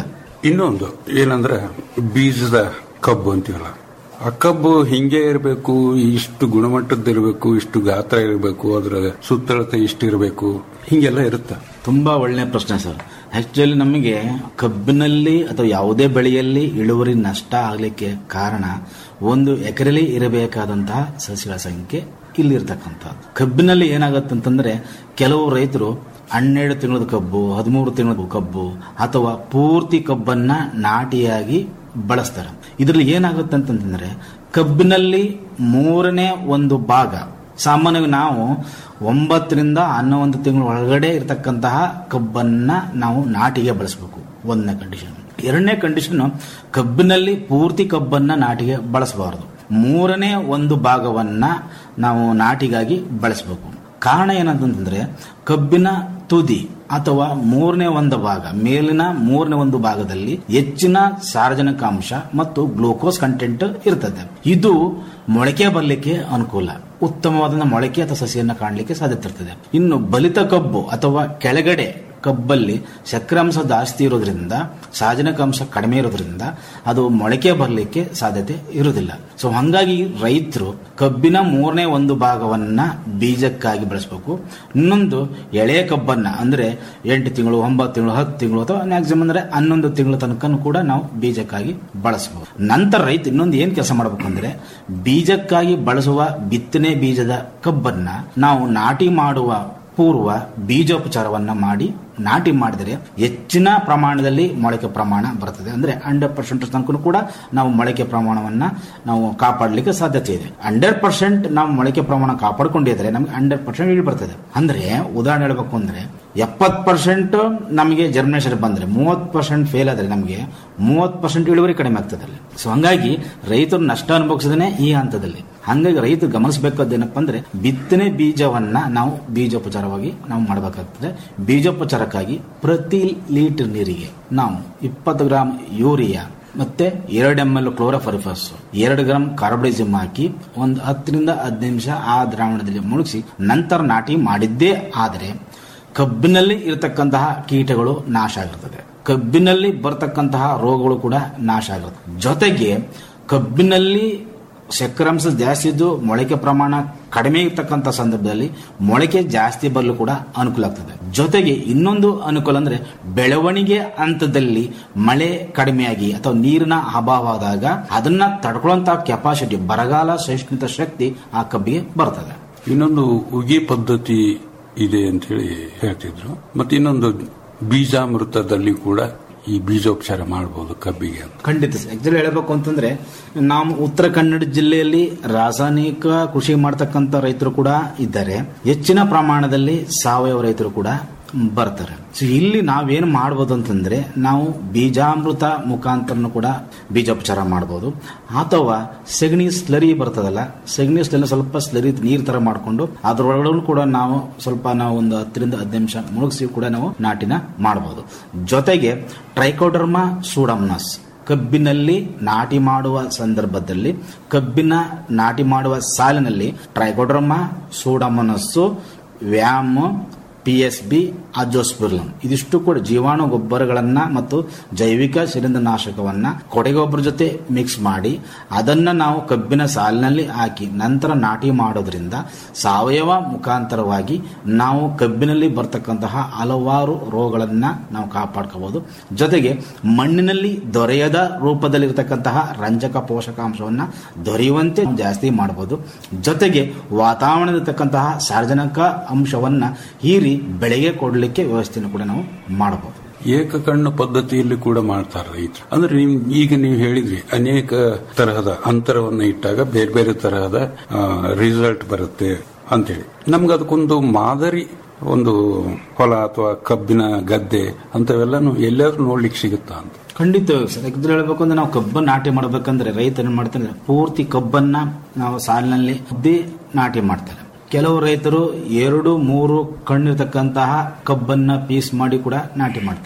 [SPEAKER 7] ಇನ್ನೊಂದು ಏನಂದ್ರೆ ಬೀಜದ ಕಬ್ಬು ಅಂತೀವಲ್ಲ ಆ ಕಬ್ಬು ಹಿಂಗೆ ಇರಬೇಕು ಇಷ್ಟು ಗುಣಮಟ್ಟದ್ದು ಇರಬೇಕು ಇಷ್ಟು ಗಾತ್ರ ಇರಬೇಕು ಅದರ ಸುತ್ತಳತೆ ಇಷ್ಟು ಇರಬೇಕು ಹಿಂಗೆಲ್ಲ ಇರುತ್ತೆ
[SPEAKER 8] ತುಂಬಾ ಒಳ್ಳೆಯ ಪ್ರಶ್ನೆ ಸರ್ ಆಕ್ಚುಲಿ ನಮಗೆ ಕಬ್ಬಿನಲ್ಲಿ ಅಥವಾ ಯಾವುದೇ ಬೆಳೆಯಲ್ಲಿ ಇಳುವರಿ ನಷ್ಟ ಆಗಲಿಕ್ಕೆ ಕಾರಣ ಒಂದು ಎಕರೆಲಿ ಇರಬೇಕಾದಂತಹ ಸಸಿಗಳ ಸಂಖ್ಯೆ ಇಲ್ಲಿರ್ತಕ್ಕಂಥದ್ದು ಕಬ್ಬಿನಲ್ಲಿ ಏನಾಗುತ್ತೆ ಅಂತಂದ್ರೆ ಕೆಲವು ರೈತರು ಹನ್ನೆರಡು ತಿಂಗಳದ ಕಬ್ಬು ಹದಿಮೂರು ತಿಂಗಳದ ಕಬ್ಬು ಅಥವಾ ಪೂರ್ತಿ ಕಬ್ಬನ್ನ ನಾಟಿಯಾಗಿ ಬಳಸ್ತಾರೆ ಇದರಲ್ಲಿ ಏನಾಗುತ್ತೆ ಅಂತಂದ್ರೆ ಕಬ್ಬಿನಲ್ಲಿ ಮೂರನೇ ಒಂದು ಭಾಗ ಸಾಮಾನ್ಯವಾಗಿ ನಾವು ಒಂಬತ್ತರಿಂದ ಹನ್ನೊಂದು ತಿಂಗಳ ಒಳಗಡೆ ಇರತಕ್ಕಂತಹ ಕಬ್ಬನ್ನ ನಾವು ನಾಟಿಗೆ ಬಳಸಬೇಕು ಒಂದನೇ ಕಂಡೀಷನ್ ಎರಡನೇ ಕಂಡೀಷನ್ ಕಬ್ಬಿನಲ್ಲಿ ಪೂರ್ತಿ ಕಬ್ಬನ್ನ ನಾಟಿಗೆ ಬಳಸಬಾರದು ಮೂರನೇ ಒಂದು ಭಾಗವನ್ನ ನಾವು ನಾಟಿಗಾಗಿ ಬಳಸಬೇಕು ಕಾರಣ ಏನಂತಂದ್ರೆ ಕಬ್ಬಿನ ತುದಿ ಅಥವಾ ಮೂರನೇ ಒಂದು ಭಾಗ ಮೇಲಿನ ಮೂರನೇ ಒಂದು ಭಾಗದಲ್ಲಿ ಹೆಚ್ಚಿನ ಸಾರ್ವಜನಿಕಾಂಶ ಮತ್ತು ಗ್ಲೂಕೋಸ್ ಕಂಟೆಂಟ್ ಇರ್ತದೆ ಇದು ಮೊಳಕೆ ಬರಲಿಕ್ಕೆ ಅನುಕೂಲ ಉತ್ತಮವಾದ ಮೊಳಕೆ ಅಥವಾ ಸಸಿಯನ್ನ ಕಾಣಲಿಕ್ಕೆ ಸಾಧ್ಯತೆ ಇರ್ತದೆ ಇನ್ನು ಬಲಿತ ಕಬ್ಬು ಅಥವಾ ಕೆಳಗಡೆ ಕಬ್ಬಲ್ಲಿ ಸಕ್ರಾಂಶ ಜಾಸ್ತಿ ಇರೋದ್ರಿಂದ ಸಾರ್ವಜನಿಕಾಂಶ ಕಡಿಮೆ ಇರೋದ್ರಿಂದ ಅದು ಮೊಳಕೆ ಬರಲಿಕ್ಕೆ ಸಾಧ್ಯತೆ ಇರುವುದಿಲ್ಲ ಸೊ ಹಂಗಾಗಿ ರೈತರು ಕಬ್ಬಿನ ಮೂರನೇ ಒಂದು ಭಾಗವನ್ನ ಬೀಜಕ್ಕಾಗಿ ಬಳಸಬೇಕು ಇನ್ನೊಂದು ಎಳೆ ಕಬ್ಬನ್ನ ಅಂದ್ರೆ ಎಂಟು ತಿಂಗಳು ಒಂಬತ್ತು ತಿಂಗಳು ಹತ್ತು ತಿಂಗಳು ಅಥವಾ ಮ್ಯಾಕ್ಸಿಮಮ್ ಅಂದ್ರೆ ಹನ್ನೊಂದು ತಿಂಗಳ ತನಕ ಕೂಡ ನಾವು ಬೀಜಕ್ಕಾಗಿ ಬಳಸಬಹುದು ನಂತರ ರೈತ ಇನ್ನೊಂದು ಏನ್ ಕೆಲಸ ಮಾಡಬೇಕು ಅಂದ್ರೆ ಬೀಜಕ್ಕಾಗಿ ಬಳಸುವ ಬಿತ್ತನೆ ಬೀಜದ ಕಬ್ಬನ್ನ ನಾವು ನಾಟಿ ಮಾಡುವ ಪೂರ್ವ ಬೀಜೋಪಚಾರವನ್ನ ಮಾಡಿ ನಾಟಿ ಮಾಡಿದರೆ ಹೆಚ್ಚಿನ ಪ್ರಮಾಣದಲ್ಲಿ ಮೊಳಕೆ ಪ್ರಮಾಣ ಬರ್ತದೆ ಅಂದ್ರೆ ಹಂಡ್ರೆಡ್ ಪರ್ಸೆಂಟ್ ತನಕ ಕೂಡ ನಾವು ಮೊಳಕೆ ಪ್ರಮಾಣವನ್ನ ನಾವು ಕಾಪಾಡಲಿಕ್ಕೆ ಸಾಧ್ಯತೆ ಇದೆ ಹಂಡ್ರೆಡ್ ಪರ್ಸೆಂಟ್ ನಾವು ಮೊಳಕೆ ಪ್ರಮಾಣ ಕಾಪಾಡ್ಕೊಂಡಿದ್ರೆ ನಮ್ಗೆ ಹಂಡ್ರೆಡ್ ಪರ್ಸೆಂಟ್ ಇಳಿ ಬರ್ತದೆ ಅಂದ್ರೆ ಉದಾಹರಣೆ ಹೇಳ್ಬೇಕು ಅಂದ್ರೆ ಎಪ್ಪತ್ ಪರ್ಸೆಂಟ್ ನಮಗೆ ಜರ್ಮಿನೇಷನ್ ಬಂದ್ರೆ ಮೂವತ್ ಪರ್ಸೆಂಟ್ ಫೇಲ್ ಆದ್ರೆ ನಮಗೆ ಮೂವತ್ ಪರ್ಸೆಂಟ್ ಇಳುವರಿ ಕಡಿಮೆ ಆಗ್ತದೆ ಅಲ್ಲಿ ಸೊ ಹಂಗಾಗಿ ರೈತರು ನಷ್ಟ ಅನುಭವಿಸದೇ ಈ ಹಂತದಲ್ಲಿ ಹಂಗಾಗಿ ರೈತರು ಗಮನಿಸಬೇಕಾದ್ದೇನಪ್ಪ ಅಂದ್ರೆ ಬಿತ್ತನೆ ಬೀಜವನ್ನ ನಾವು ಬೀಜೋಪಚಾರವಾಗಿ ನಾವು ಮಾಡಬೇಕಾಗ್ತದೆ ಬೀಜೋಪಚಾರಕ್ಕಾಗಿ ಪ್ರತಿ ಲೀಟರ್ ನೀರಿಗೆ ನಾವು ಇಪ್ಪತ್ತು ಗ್ರಾಂ ಯೂರಿಯಾ ಮತ್ತೆ ಎರಡು ಎಂ ಎಲ್ ಕ್ಲೋರೋಫರಿಫಸ್ ಎರಡು ಗ್ರಾಂ ಕಾರ್ಬೈಸಿಮ್ ಹಾಕಿ ಒಂದು ಹತ್ತರಿಂದ ಹದಿನೈದು ನಿಮಿಷ ಆ ದ್ರಾವಣದಲ್ಲಿ ಮುಳುಗಿಸಿ ನಂತರ ನಾಟಿ ಮಾಡಿದ್ದೇ ಆದರೆ ಕಬ್ಬಿನಲ್ಲಿ ಇರತಕ್ಕಂತಹ ಕೀಟಗಳು ನಾಶ ಆಗಿರ್ತದೆ ಕಬ್ಬಿನಲ್ಲಿ ಬರತಕ್ಕಂತಹ ರೋಗಗಳು ಕೂಡ ನಾಶ ಆಗಿರುತ್ತೆ ಜೊತೆಗೆ ಕಬ್ಬಿನಲ್ಲಿ ಸಕ್ಕರಾಂಶ ಜಾಸ್ತಿ ಇದ್ದು ಮೊಳಕೆ ಪ್ರಮಾಣ ಕಡಿಮೆ ಇರ್ತಕ್ಕಂಥ ಸಂದರ್ಭದಲ್ಲಿ ಮೊಳಕೆ ಜಾಸ್ತಿ ಬರಲು ಕೂಡ ಅನುಕೂಲ ಆಗ್ತದೆ ಜೊತೆಗೆ ಇನ್ನೊಂದು ಅನುಕೂಲ ಅಂದ್ರೆ ಬೆಳವಣಿಗೆ ಹಂತದಲ್ಲಿ ಮಳೆ ಕಡಿಮೆಯಾಗಿ ಅಥವಾ ನೀರಿನ ಅಭಾವ ಆದಾಗ ಅದನ್ನ ತಡ್ಕೊಳ್ಳುವಂತ ಕೆಪಾಸಿಟಿ ಬರಗಾಲ ಸಹಿಷ್ಣುತ ಶಕ್ತಿ ಆ ಕಬ್ಬಿಗೆ ಬರ್ತದೆ
[SPEAKER 7] ಇನ್ನೊಂದು ಉಗಿ ಪದ್ಧತಿ ಇದೆ ಅಂತ ಹೇಳಿ ಹೇಳ್ತಿದ್ರು ಮತ್ತೆ ಇನ್ನೊಂದು ಬೀಜಾಮೃತದಲ್ಲಿ ಕೂಡ ಈ ಬೀಜೋಪಚಾರ ಮಾಡಬಹುದು ಕಬ್ಬಿಗೆ ಅಂತ
[SPEAKER 8] ಖಂಡಿತ ಆಕ್ಚುಲಿ ಹೇಳಬೇಕು ಅಂತಂದ್ರೆ ನಾವು ಉತ್ತರ ಕನ್ನಡ ಜಿಲ್ಲೆಯಲ್ಲಿ ರಾಸಾಯನಿಕ ಕೃಷಿ ಮಾಡ್ತಕ್ಕಂಥ ರೈತರು ಕೂಡ ಇದ್ದಾರೆ ಹೆಚ್ಚಿನ ಪ್ರಮಾಣದಲ್ಲಿ ಸಾವಯವ ರೈತರು ಕೂಡ ಬರ್ತಾರೆ ಸೊ ಇಲ್ಲಿ ನಾವೇನು ಮಾಡ್ಬೋದು ಅಂತಂದ್ರೆ ನಾವು ಬೀಜಾಮೃತ ಮುಖಾಂತರನು ಕೂಡ ಬೀಜೋಪಚಾರ ಮಾಡ್ಬೋದು ಅಥವಾ ಸಗಣಿ ಸ್ಲರಿ ಬರ್ತದಲ್ಲ ಸಗಣಿ ಸ್ಲರಿ ಸ್ವಲ್ಪ ಸ್ಲರಿ ನೀರ್ ತರ ಮಾಡ್ಕೊಂಡು ಅದ್ರೊಳಗಡೆ ಕೂಡ ನಾವು ಸ್ವಲ್ಪ ನಾವು ಒಂದು ಹತ್ತರಿಂದ ಹದಿನೈದು ನಿಮಿಷ ಮುಳುಗಿಸಿ ಕೂಡ ನಾವು ನಾಟಿನ ಮಾಡಬಹುದು ಜೊತೆಗೆ ಟ್ರೈಕೋಡರ್ಮಾ ಸೂಡಮ್ನಸ್ ಕಬ್ಬಿನಲ್ಲಿ ನಾಟಿ ಮಾಡುವ ಸಂದರ್ಭದಲ್ಲಿ ಕಬ್ಬಿನ ನಾಟಿ ಮಾಡುವ ಸಾಲಿನಲ್ಲಿ Trichoderma Pseudomonas VAM P S B Azospirillum ಇದಿಷ್ಟು ಕೂಡ ಜೀವಾಣು ಗೊಬ್ಬರಗಳನ್ನ ಮತ್ತು ಜೈವಿಕ ಶಿಲೀಂಧ್ರನಾಶಕವನ್ನ ಕೊಡೆಗೊಬ್ಬರ ಜೊತೆ ಮಿಕ್ಸ್ ಮಾಡಿ ಅದನ್ನ ನಾವು ಕಬ್ಬಿನ ಸಾಲಿನಲ್ಲಿ ಹಾಕಿ ನಂತರ ನಾಟಿ ಮಾಡೋದ್ರಿಂದ ಸಾವಯವ ಮುಖಾಂತರವಾಗಿ ನಾವು ಕಬ್ಬಿನಲ್ಲಿ ಬರ್ತಕ್ಕಂತಹ ಹಲವಾರು ರೋಗಗಳನ್ನ ನಾವು ಕಾಪಾಡ್ಕೋಬಹುದು ಜೊತೆಗೆ ಮಣ್ಣಿನಲ್ಲಿ ದೊರೆಯದ ರೂಪದಲ್ಲಿರ್ತಕ್ಕಂತಹ ರಂಜಕ ಪೋಷಕಾಂಶವನ್ನ ದೊರೆಯುವಂತೆ ಜಾಸ್ತಿ ಮಾಡಬಹುದು ಜೊತೆಗೆ ವಾತಾವರಣದಲ್ಲಿರ್ತಕ್ಕಂತಹ ಸಾರ್ವಜನಿಕ ಅಂಶವನ್ನ ಹೀರಿ ಬೆಳೆಗೆ ಕೊಡಲಿಕ್ಕೆ ವ್ಯವಸ್ಥೆಯನ್ನು ಕೂಡ ನಾವು ಮಾಡಬಹುದು
[SPEAKER 7] ಏಕಕಣ್ಣು ಪದ್ಧತಿಯಲ್ಲಿ ಕೂಡ ಮಾಡ್ತಾರೆ ರೈತರು ಅಂದ್ರೆ ನಿಮ್ ಈಗ ನೀವು ಹೇಳಿದ್ರಿ ಅನೇಕ ತರಹದ ಅಂತರವನ್ನ ಇಟ್ಟಾಗ ಬೇರೆ ಬೇರೆ ತರಹದ ರಿಸಲ್ಟ್ ಬರುತ್ತೆ ಅಂತೇಳಿ ನಮ್ಗೆ ಅದಕ್ಕೊಂದು ಮಾದರಿ ಒಂದು ಹೊಲ ಅಥವಾ ಕಬ್ಬಿನ ಗದ್ದೆ ಅಂತವೆಲ್ಲಾನು ಎಲ್ಲಾದ್ರೂ ನೋಡ್ಲಿಕ್ಕೆ ಸಿಗುತ್ತಾ ಅಂತ
[SPEAKER 8] ಖಂಡಿತ ಸರ್ ಯಾಕಂದ್ರೆ ಹೇಳ್ಬೇಕು ಅಂದ್ರೆ ನಾವು ಕಬ್ಬು ನಾಟಿ ಮಾಡ್ಬೇಕಂದ್ರೆ ರೈತ ಏನ್ ಮಾಡ್ತಾನೆ ಪೂರ್ತಿ ಕಬ್ಬನ್ನ ನಾವು ಸಾಲಿನಲ್ಲಿ ಉದ್ದಿ ನಾಟಿ ಮಾಡ್ತಾರೆ ಕೆಲವು ರೈತರು ಎರಡು ಮೂರು ಕಣ್ಣಿರ್ತಕ್ಕಂತಹ ಕಬ್ಬನ್ನ ಪೀಸ್ ಮಾಡಿ ಕೂಡ ನಾಟಿ ಮಾಡ್ತಾರೆ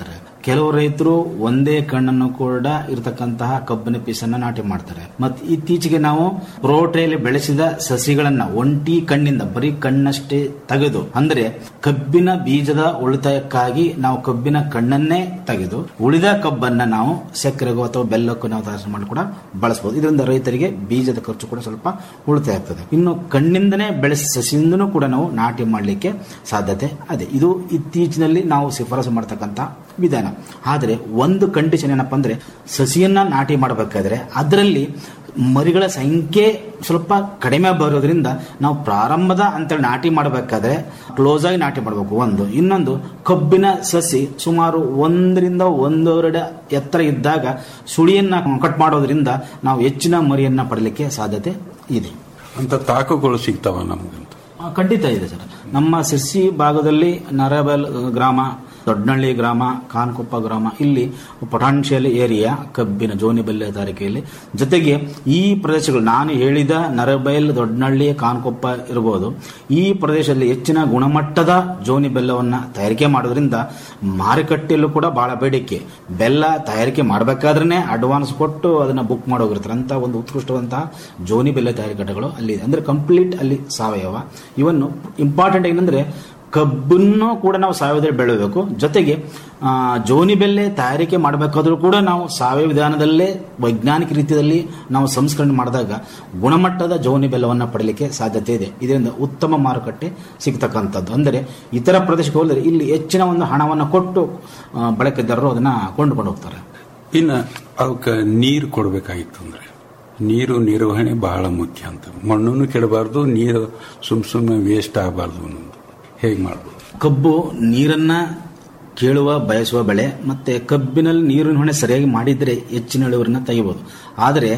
[SPEAKER 8] ಕೆಲವು ರೈತರು ಒಂದೇ ಕಣ್ಣನ್ನು ಕೂಡ ಇರತಕ್ಕಂತಹ ಕಬ್ಬಿನ ಪೀಸನ್ನ ನಾಟಿ ಮಾಡ್ತಾರೆ ಮತ್ತು ಇತ್ತೀಚೆಗೆ ನಾವು ಪ್ರೋಟ್ರೇಲಿ ಬೆಳೆಸಿದ ಸಸಿಗಳನ್ನ ಒಂಟಿ ಕಣ್ಣಿಂದ ಬರೀ ಕಣ್ಣಷ್ಟೇ ತೆಗೆದು ಅಂದ್ರೆ ಕಬ್ಬಿನ ಬೀಜದ ಉಳಿತಾಯಕ್ಕಾಗಿ ನಾವು ಕಬ್ಬಿನ ಕಣ್ಣನ್ನೇ ತೆಗೆದು ಉಳಿದ ಕಬ್ಬನ್ನ ನಾವು ಸಕ್ಕರೆಗೂ ಅಥವಾ ಬೆಲ್ಲಕ್ಕೂ ನಾವು ತಯಾರು ಮಾಡಿ ಕೂಡ ಬಳಸಬಹುದು ಇದರಿಂದ ರೈತರಿಗೆ ಬೀಜದ ಖರ್ಚು ಕೂಡ ಸ್ವಲ್ಪ ಉಳಿತಾಯ ಆಗ್ತದೆ ಇನ್ನು ಕಣ್ಣಿಂದನೇ ಬೆಳೆಸ ಸಸಿಯಿಂದನೂ ಕೂಡ ನಾವು ನಾಟಿ ಮಾಡಲಿಕ್ಕೆ ಸಾಧ್ಯತೆ ಅದೇ ಇದು ಇತ್ತೀಚಿನಲ್ಲಿ ನಾವು ಶಿಫಾರಸು ಮಾಡತಕ್ಕಂತ ವಿಧಾನ ಆದರೆ ಒಂದು ಕಂಡೀಷನ್ ಏನಪ್ಪಾ ಅಂದ್ರೆ ಸಸಿಯನ್ನ ನಾಟಿ ಮಾಡಬೇಕಾದ್ರೆ ಅದರಲ್ಲಿ ಮರಿಗಳ ಸಂಖ್ಯೆ ಸ್ವಲ್ಪ ಕಡಿಮೆ ಬರೋದ್ರಿಂದ ನಾವು ಪ್ರಾರಂಭದ ಅಂತೇಳಿ ನಾಟಿ ಮಾಡಬೇಕಾದ್ರೆ ಕ್ಲೋಸ್ ಆಗಿ ನಾಟಿ ಮಾಡಬೇಕು ಒಂದು ಇನ್ನೊಂದು ಕಬ್ಬಿನ ಸಸಿ ಸುಮಾರು ಒಂದರಿಂದ ಒಂದೂವರೆ ಎತ್ತರ ಇದ್ದಾಗ ಸುಳಿಯನ್ನ ಕಟ್ ಮಾಡೋದ್ರಿಂದ ನಾವು ಹೆಚ್ಚಿನ ಮರಿಯನ್ನ ಪಡಲಿಕ್ಕೆ ಸಾಧ್ಯತೆ ಇದೆ
[SPEAKER 7] ಅಂತ ತಾಕುಗಳು ಸಿಗ್ತಾವ ನಮಗಂತ
[SPEAKER 8] ಆ, ಖಂಡಿತ ಇದೆ ಸರ್ ನಮ್ಮ ಸಿರ್ಸಿ ಭಾಗದಲ್ಲಿ ನರಬಲ್ ಗ್ರಾಮ ದೊಡ್ಡನಳ್ಳಿ ಗ್ರಾಮ ಕಾನ್ಕೊಪ್ಪ ಗ್ರಾಮ ಇಲ್ಲಿ ಪೊಟಾನ್ಷಿಯಲ್ ಏರಿಯಾ ಕಬ್ಬಿನ ಜೋನಿ ಬೆಲ್ಲ ತಯಾರಿಕೆಯಲ್ಲಿ ಜೊತೆಗೆ ಈ ಪ್ರದೇಶಗಳು ನಾನು ಹೇಳಿದ ನರಬೈಲ್ ದೊಡ್ಡನಳ್ಳಿ ಕಾನ್ಕೊಪ್ಪ ಇರಬಹುದು ಈ ಪ್ರದೇಶದಲ್ಲಿ ಹೆಚ್ಚಿನ ಗುಣಮಟ್ಟದ ಜೋನಿ ಬೆಲ್ಲವನ್ನ ತಯಾರಿಕೆ ಮಾಡೋದ್ರಿಂದ ಮಾರುಕಟ್ಟೆಯಲ್ಲೂ ಕೂಡ ಬಹಳ ಬೇಡಿಕೆ ಬೆಲ್ಲ ತಯಾರಿಕೆ ಮಾಡಬೇಕಾದ್ರೆ ಅಡ್ವಾನ್ಸ್ ಕೊಟ್ಟು ಅದನ್ನ ಬುಕ್ ಮಾಡೋಗಿರ್ತಾರೆ ಅಂತ ಒಂದು ಉತ್ಕೃಷ್ಟವಂತಹ ಜೋನಿ ಬೆಲ್ಲ ತಯಾರಿಕೆ ಘಟಕಗಳು ಅಲ್ಲಿ ಇದೆ. ಅಂದ್ರೆ ಕಂಪ್ಲೀಟ್ ಅಲ್ಲಿ ಸಾವಯವ ಇವನ್ನು ಇಂಪಾರ್ಟೆಂಟ್ ಏನಂದ್ರೆ ಕಬ್ಬನ್ನು ಕೂಡ ನಾವು ಸಾವಯವದಲ್ಲಿ ಬೆಳೆಯಬೇಕು ಜೊತೆಗೆ ಆ, ಜೋನಿ ಬೆಲ್ಲೆ ತಯಾರಿಕೆ ಮಾಡಬೇಕಾದ್ರೂ ಕೂಡ ನಾವು ಸಾವಯವ ವಿಧಾನದಲ್ಲೇ ವೈಜ್ಞಾನಿಕ ರೀತಿಯಲ್ಲಿ ನಾವು ಸಂಸ್ಕರಣೆ ಮಾಡಿದಾಗ ಗುಣಮಟ್ಟದ ಜೋನಿ ಬೆಲ್ಲವನ್ನು ಪಡಲಿಕ್ಕೆ ಸಾಧ್ಯತೆ ಇದೆ ಇದರಿಂದ ಉತ್ತಮ ಮಾರುಕಟ್ಟೆ ಸಿಗ್ತಕ್ಕಂಥದ್ದು ಅಂದರೆ ಇತರ ಪ್ರದೇಶಕ್ಕೆ ಹೋದರೆ ಇಲ್ಲಿ ಹೆಚ್ಚಿನ ಒಂದು ಹಣವನ್ನು ಕೊಟ್ಟು ಆ, ಬಳಕೆದಾರರು ಅದನ್ನ ಕೊಂಡುಕೊಂಡು ಹೋಗ್ತಾರೆ
[SPEAKER 7] ಇನ್ನು ಅವಕ್ಕೆ ನೀರು ಕೊಡಬೇಕಾಗಿತ್ತು ಅಂದ್ರೆ ನೀರು ನಿರ್ವಹಣೆ ಬಹಳ ಮುಖ್ಯ ಅಂತ ಮಣ್ಣನ್ನು ಕೆಡಬಾರ್ದು ನೀರು ಸುಮ್ ಸುಮ್ಮನೆ ವೇಸ್ಟ್ ಆಗಬಾರ್ದು ಅನ್ನೋದು ಹೇಗೆ ಮಾಡ್ಬೋದು
[SPEAKER 8] ಕಬ್ಬು ನೀರನ್ನ ಕೇಳುವ ಬಯಸುವ ಬೆಳೆ ಮತ್ತೆ ಕಬ್ಬಿನಲ್ಲಿ ನೀರಿನ ಹೊಣೆ ಸರಿಯಾಗಿ ಮಾಡಿದ್ರೆ ಹೆಚ್ಚಿನ ಇಳುವರಿನ ತೆಗಿಬಹುದು ಆದರೆ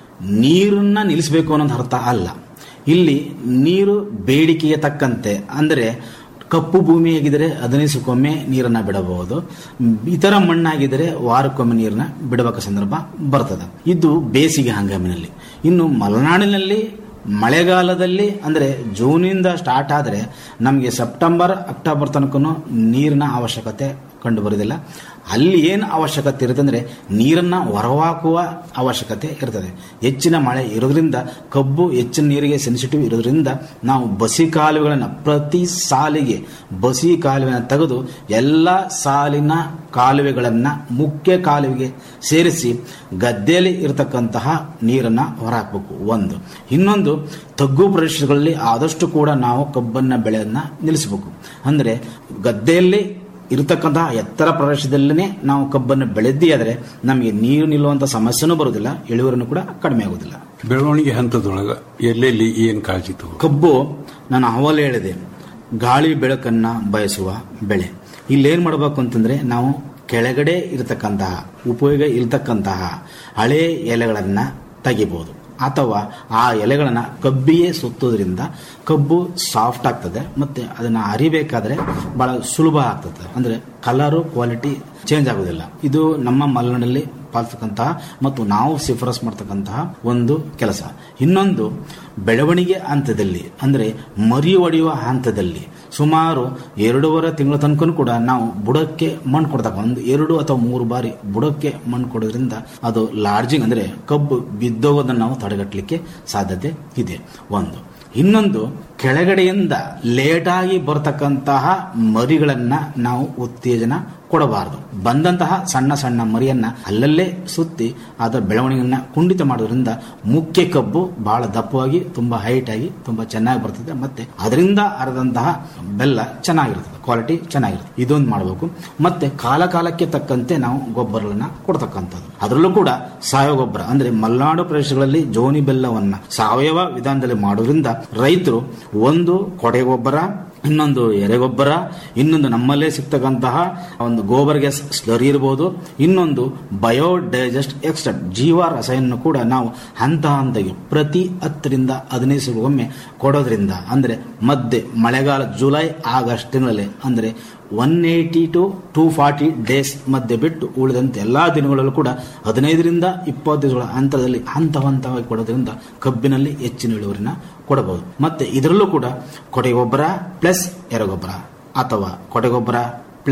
[SPEAKER 8] ನೀರನ್ನ ನಿಲ್ಲಿಸಬೇಕು ಅನ್ನೋದು ಅರ್ಥ ಅಲ್ಲ ಇಲ್ಲಿ ನೀರು ಬೇಡಿಕೆಗೆ ತಕ್ಕಂತೆ ಅಂದರೆ ಕಪ್ಪು ಭೂಮಿ ಆಗಿದ್ರೆ ಹದಿನೈದಕ್ಕೊಮ್ಮೆ ನೀರನ್ನ ಬಿಡಬಹುದು ಇತರ ಮಣ್ಣಾಗಿದ್ದರೆ ವಾರಕ್ಕೊಮ್ಮೆ ನೀರನ್ನ ಬಿಡಬೇಕ ಸಂದರ್ಭ ಬರ್ತದೆ ಇದು ಬೇಸಿಗೆ ಹಂಗಾಮಿನಲ್ಲಿ ಇನ್ನು ಮಲೆನಾಡಿನಲ್ಲಿ ಮಳೆಗಾಲದಲ್ಲಿ ಅಂದರೆ ಜೂನಿಂದ ಸ್ಟಾರ್ಟ್ ಆದರೆ ನಮಗೆ ಸೆಪ್ಟೆಂಬರ್ ಅಕ್ಟೋಬರ್ ತನಕ ನೀರಿನ ಅವಶ್ಯಕತೆ ಕಂಡು ಬರುವುದಿಲ್ಲ ಅಲ್ಲಿ ಏನು ಅವಶ್ಯಕತೆ ಇರುತ್ತೆ ಅಂದರೆ ನೀರನ್ನು ಹೊರಹಾಕುವ ಅವಶ್ಯಕತೆ ಇರ್ತದೆ ಹೆಚ್ಚಿನ ಮಳೆ ಇರೋದ್ರಿಂದ ಕಬ್ಬು ಹೆಚ್ಚಿನ ನೀರಿಗೆ ಸೆನ್ಸಿಟಿವ್ ಇರೋದ್ರಿಂದ ನಾವು ಬಸಿ ಕಾಲುವೆಗಳನ್ನು ಪ್ರತಿ ಸಾಲಿಗೆ ಬಸಿ ಕಾಲುವೆಯನ್ನು ತೆಗೆದು ಎಲ್ಲ ಸಾಲಿನ ಕಾಲುವೆಗಳನ್ನು ಮುಖ್ಯ ಕಾಲುವೆಗೆ ಸೇರಿಸಿ ಗದ್ದೆಯಲ್ಲಿ ಇರತಕ್ಕಂತಹ ನೀರನ್ನು ಹೊರಹಾಕಬೇಕು ಒಂದು ಇನ್ನೊಂದು ತಗ್ಗು ಪ್ರದೇಶಗಳಲ್ಲಿ ಆದಷ್ಟು ಕೂಡ ನಾವು ಕಬ್ಬನ್ನ ಬೆಳೆಯನ್ನ ನಿಲ್ಲಿಸಬೇಕು ಅಂದರೆ ಗದ್ದೆಯಲ್ಲಿ ಇರತಕ್ಕಂತಹ ಎತ್ತರ ಪ್ರದೇಶದಲ್ಲೇ ನಾವು ಕಬ್ಬನ್ನು ಬೆಳೆದ್ದಿ ಆದರೆ ನಮಗೆ ನೀರು ನಿಲ್ಲುವಂತ ಸಮಸ್ಯೆನೂ ಬರುವುದಿಲ್ಲ ಇಳುವರಿನೂ ಕೂಡ ಕಡಿಮೆ ಆಗುವುದಿಲ್ಲ
[SPEAKER 7] ಬೆಳವಣಿಗೆ ಹಂತದೊಳಗ ಎಲ್ಲೆಲ್ಲಿ ಏನು ಕಾಳಜಿ ತಗೋ
[SPEAKER 8] ಕಬ್ಬು ನಾನು ಅವಲೇ ಹೇಳಿದೆ ಗಾಳಿ ಬೆಳಕನ್ನ ಬಯಸುವ ಬೆಳೆ ಇಲ್ಲೇನ್ ಮಾಡಬೇಕು ಅಂತಂದ್ರೆ ನಾವು ಕೆಳಗಡೆ ಇರತಕ್ಕಂತಹ ಉಪಯೋಗ ಇರತಕ್ಕಂತಹ ಹಳೆ ಎಲೆಗಳನ್ನ ತೆಗಿಬಹುದು ಅಥವಾ ಆ ಎಲೆಗಳನ್ನ ಕಬ್ಬಿಯೇ ಸುತ್ತೋದ್ರಿಂದ ಕಬ್ಬು ಸಾಫ್ಟ್ ಆಗ್ತದೆ ಮತ್ತೆ ಅದನ್ನ ಅರಿಬೇಕಾದ್ರೆ ಬಹಳ ಸುಲಭ ಆಗ್ತದೆ ಅಂದ್ರೆ ಕಲರು ಕ್ವಾಲಿಟಿ ಚೇಂಜ್ ಆಗೋದಿಲ್ಲ ಇದು ನಮ್ಮ ಮಲೆನಾಡಲ್ಲಿ ಪಾಲಿಸ್ತಕ್ಕಂತಹ ಮತ್ತು ನಾವು ಶಿಫಾರಸ್ ಮಾಡ್ತಕ್ಕಂತಹ ಒಂದು ಕೆಲಸ ಇನ್ನೊಂದು ಬೆಳವಣಿಗೆ ಹಂತದಲ್ಲಿ ಅಂದ್ರೆ ಮರಿ ಒಡೆಯುವ ಹಂತದಲ್ಲಿ ಸುಮಾರು ಎರಡೂವರೆ ತಿಂಗಳ ತನಕ ಕೂಡ ನಾವು ಬುಡಕ್ಕೆ ಮಣ್ಣು ಕೊಡ್ತಕ್ಕ ಒಂದು ಎರಡು ಅಥವಾ ಮೂರು ಬಾರಿ ಬುಡಕ್ಕೆ ಮಣ್ಣು ಕೊಡೋದ್ರಿಂದ ಅದು ಲಾರ್ಜಿಂಗ್ ಅಂದ್ರೆ ಕಬ್ಬು ಬಿದ್ದೋಗೋದನ್ನು ನಾವು ತಡೆಗಟ್ಟಲಿಕ್ಕೆ ಸಾಧ್ಯತೆ ಇದೆ ಒಂದು ಇನ್ನೊಂದು ಕೆಳಗಡೆಯಿಂದ ಲೇಟಾಗಿ ಬರತಕ್ಕಂತಹ ಮರಿಗಳನ್ನ ನಾವು ಉತ್ತೇಜನ ಕೊಡಬಾರದು ಬಂದಂತಹ ಸಣ್ಣ ಸಣ್ಣ ಮರಿಯನ್ನ ಅಲ್ಲಲ್ಲೇ ಸುತ್ತಿ ಅದರ ಬೆಳವಣಿಗೆಯನ್ನ ಕುಂಠಿತ ಮಾಡೋದ್ರಿಂದ ಮುಖ್ಯ ಕಬ್ಬು ಬಹಳ ದಪ್ಪವಾಗಿ ತುಂಬಾ ಹೈಟ್ ಆಗಿ ತುಂಬಾ ಚೆನ್ನಾಗಿ ಬರ್ತದೆ ಮತ್ತೆ ಅದರಿಂದ ಅರದಂತಹ ಬೆಲ್ಲ ಚೆನ್ನಾಗಿರ್ತದೆ ಕ್ವಾಲಿಟಿ ಚೆನ್ನಾಗಿರುತ್ತೆ ಇದೊಂದು ಮಾಡಬೇಕು ಮತ್ತೆ ಕಾಲ ಕಾಲಕ್ಕೆ ತಕ್ಕಂತೆ ನಾವು ಗೊಬ್ಬರಗಳನ್ನ ಕೊಡ್ತಕ್ಕಂಥದ್ದು ಅದರಲ್ಲೂ ಕೂಡ ಸಾವಯವ ಗೊಬ್ಬರ ಅಂದ್ರೆ ಮಲೆನಾಡು ಪ್ರದೇಶಗಳಲ್ಲಿ ಜೋನಿ ಬೆಲ್ಲವನ್ನ ಸಾವಯವ ವಿಧಾನದಲ್ಲಿ ಮಾಡೋದ್ರಿಂದ ರೈತರು ಒಂದು ಕೊಡೆ ಗೊಬ್ಬರ ಇನ್ನೊಂದು ಎರೆಗೊಬ್ಬರ ಇನ್ನೊಂದು ನಮ್ಮಲ್ಲೇ ಸಿಗ್ತಕ್ಕಂತಹ ಒಂದು ಗೋಬರ್ ಗ್ಯಾಸ್ ಸ್ಲರಿ ಇರಬಹುದು ಇನ್ನೊಂದು ಬಯೋಡೈಜೆಸ್ಟ್ ಎಕ್ಸ್ಟ್ರಾಕ್ಟ್ ಜೀವ ರಸಾಯನ ಕೂಡ ನಾವು ಹಂತ ಹಂತಗೆ ಪ್ರತಿ ಹತ್ತರಿಂದ ಹದಿನೈದು ಸಾವಿರಗೊಮ್ಮೆ ಕೊಡೋದ್ರಿಂದ ಅಂದ್ರೆ ಮಧ್ಯೆ ಮಳೆಗಾಲ ಜುಲೈ ಆಗಸ್ಟ್ ತಿಂಗಳಲ್ಲಿ ಅಂದ್ರೆ one eighty to two forty days ಮಧ್ಯೆ ಬಿಟ್ಟು ಉಳಿದಂತೆ ಎಲ್ಲಾ ದಿನಗಳಲ್ಲೂ ಕೂಡ ಹದಿನೈದರಿಂದ ಇಪ್ಪತ್ತು ದಿವಸಗಳ ಅಂತರದಲ್ಲಿ ಹಂತ ಹಂತವಾಗಿ ಕೊಡೋದ್ರಿಂದ ಕಬ್ಬಿನಲ್ಲಿ ಹೆಚ್ಚಿನ ಇಳುವರಿನ ಕೊಡಬಹುದು ಮತ್ತೆ ಇದರಲ್ಲೂ ಕೂಡ ಕೊಡೆ ಗೊಬ್ಬರ ಪ್ಲಸ್ ಎರೆಗೊಬ್ಬರ ಅಥವಾ ಕೊಡೆ ಗೊಬ್ಬರ ಪ್ಲಸ್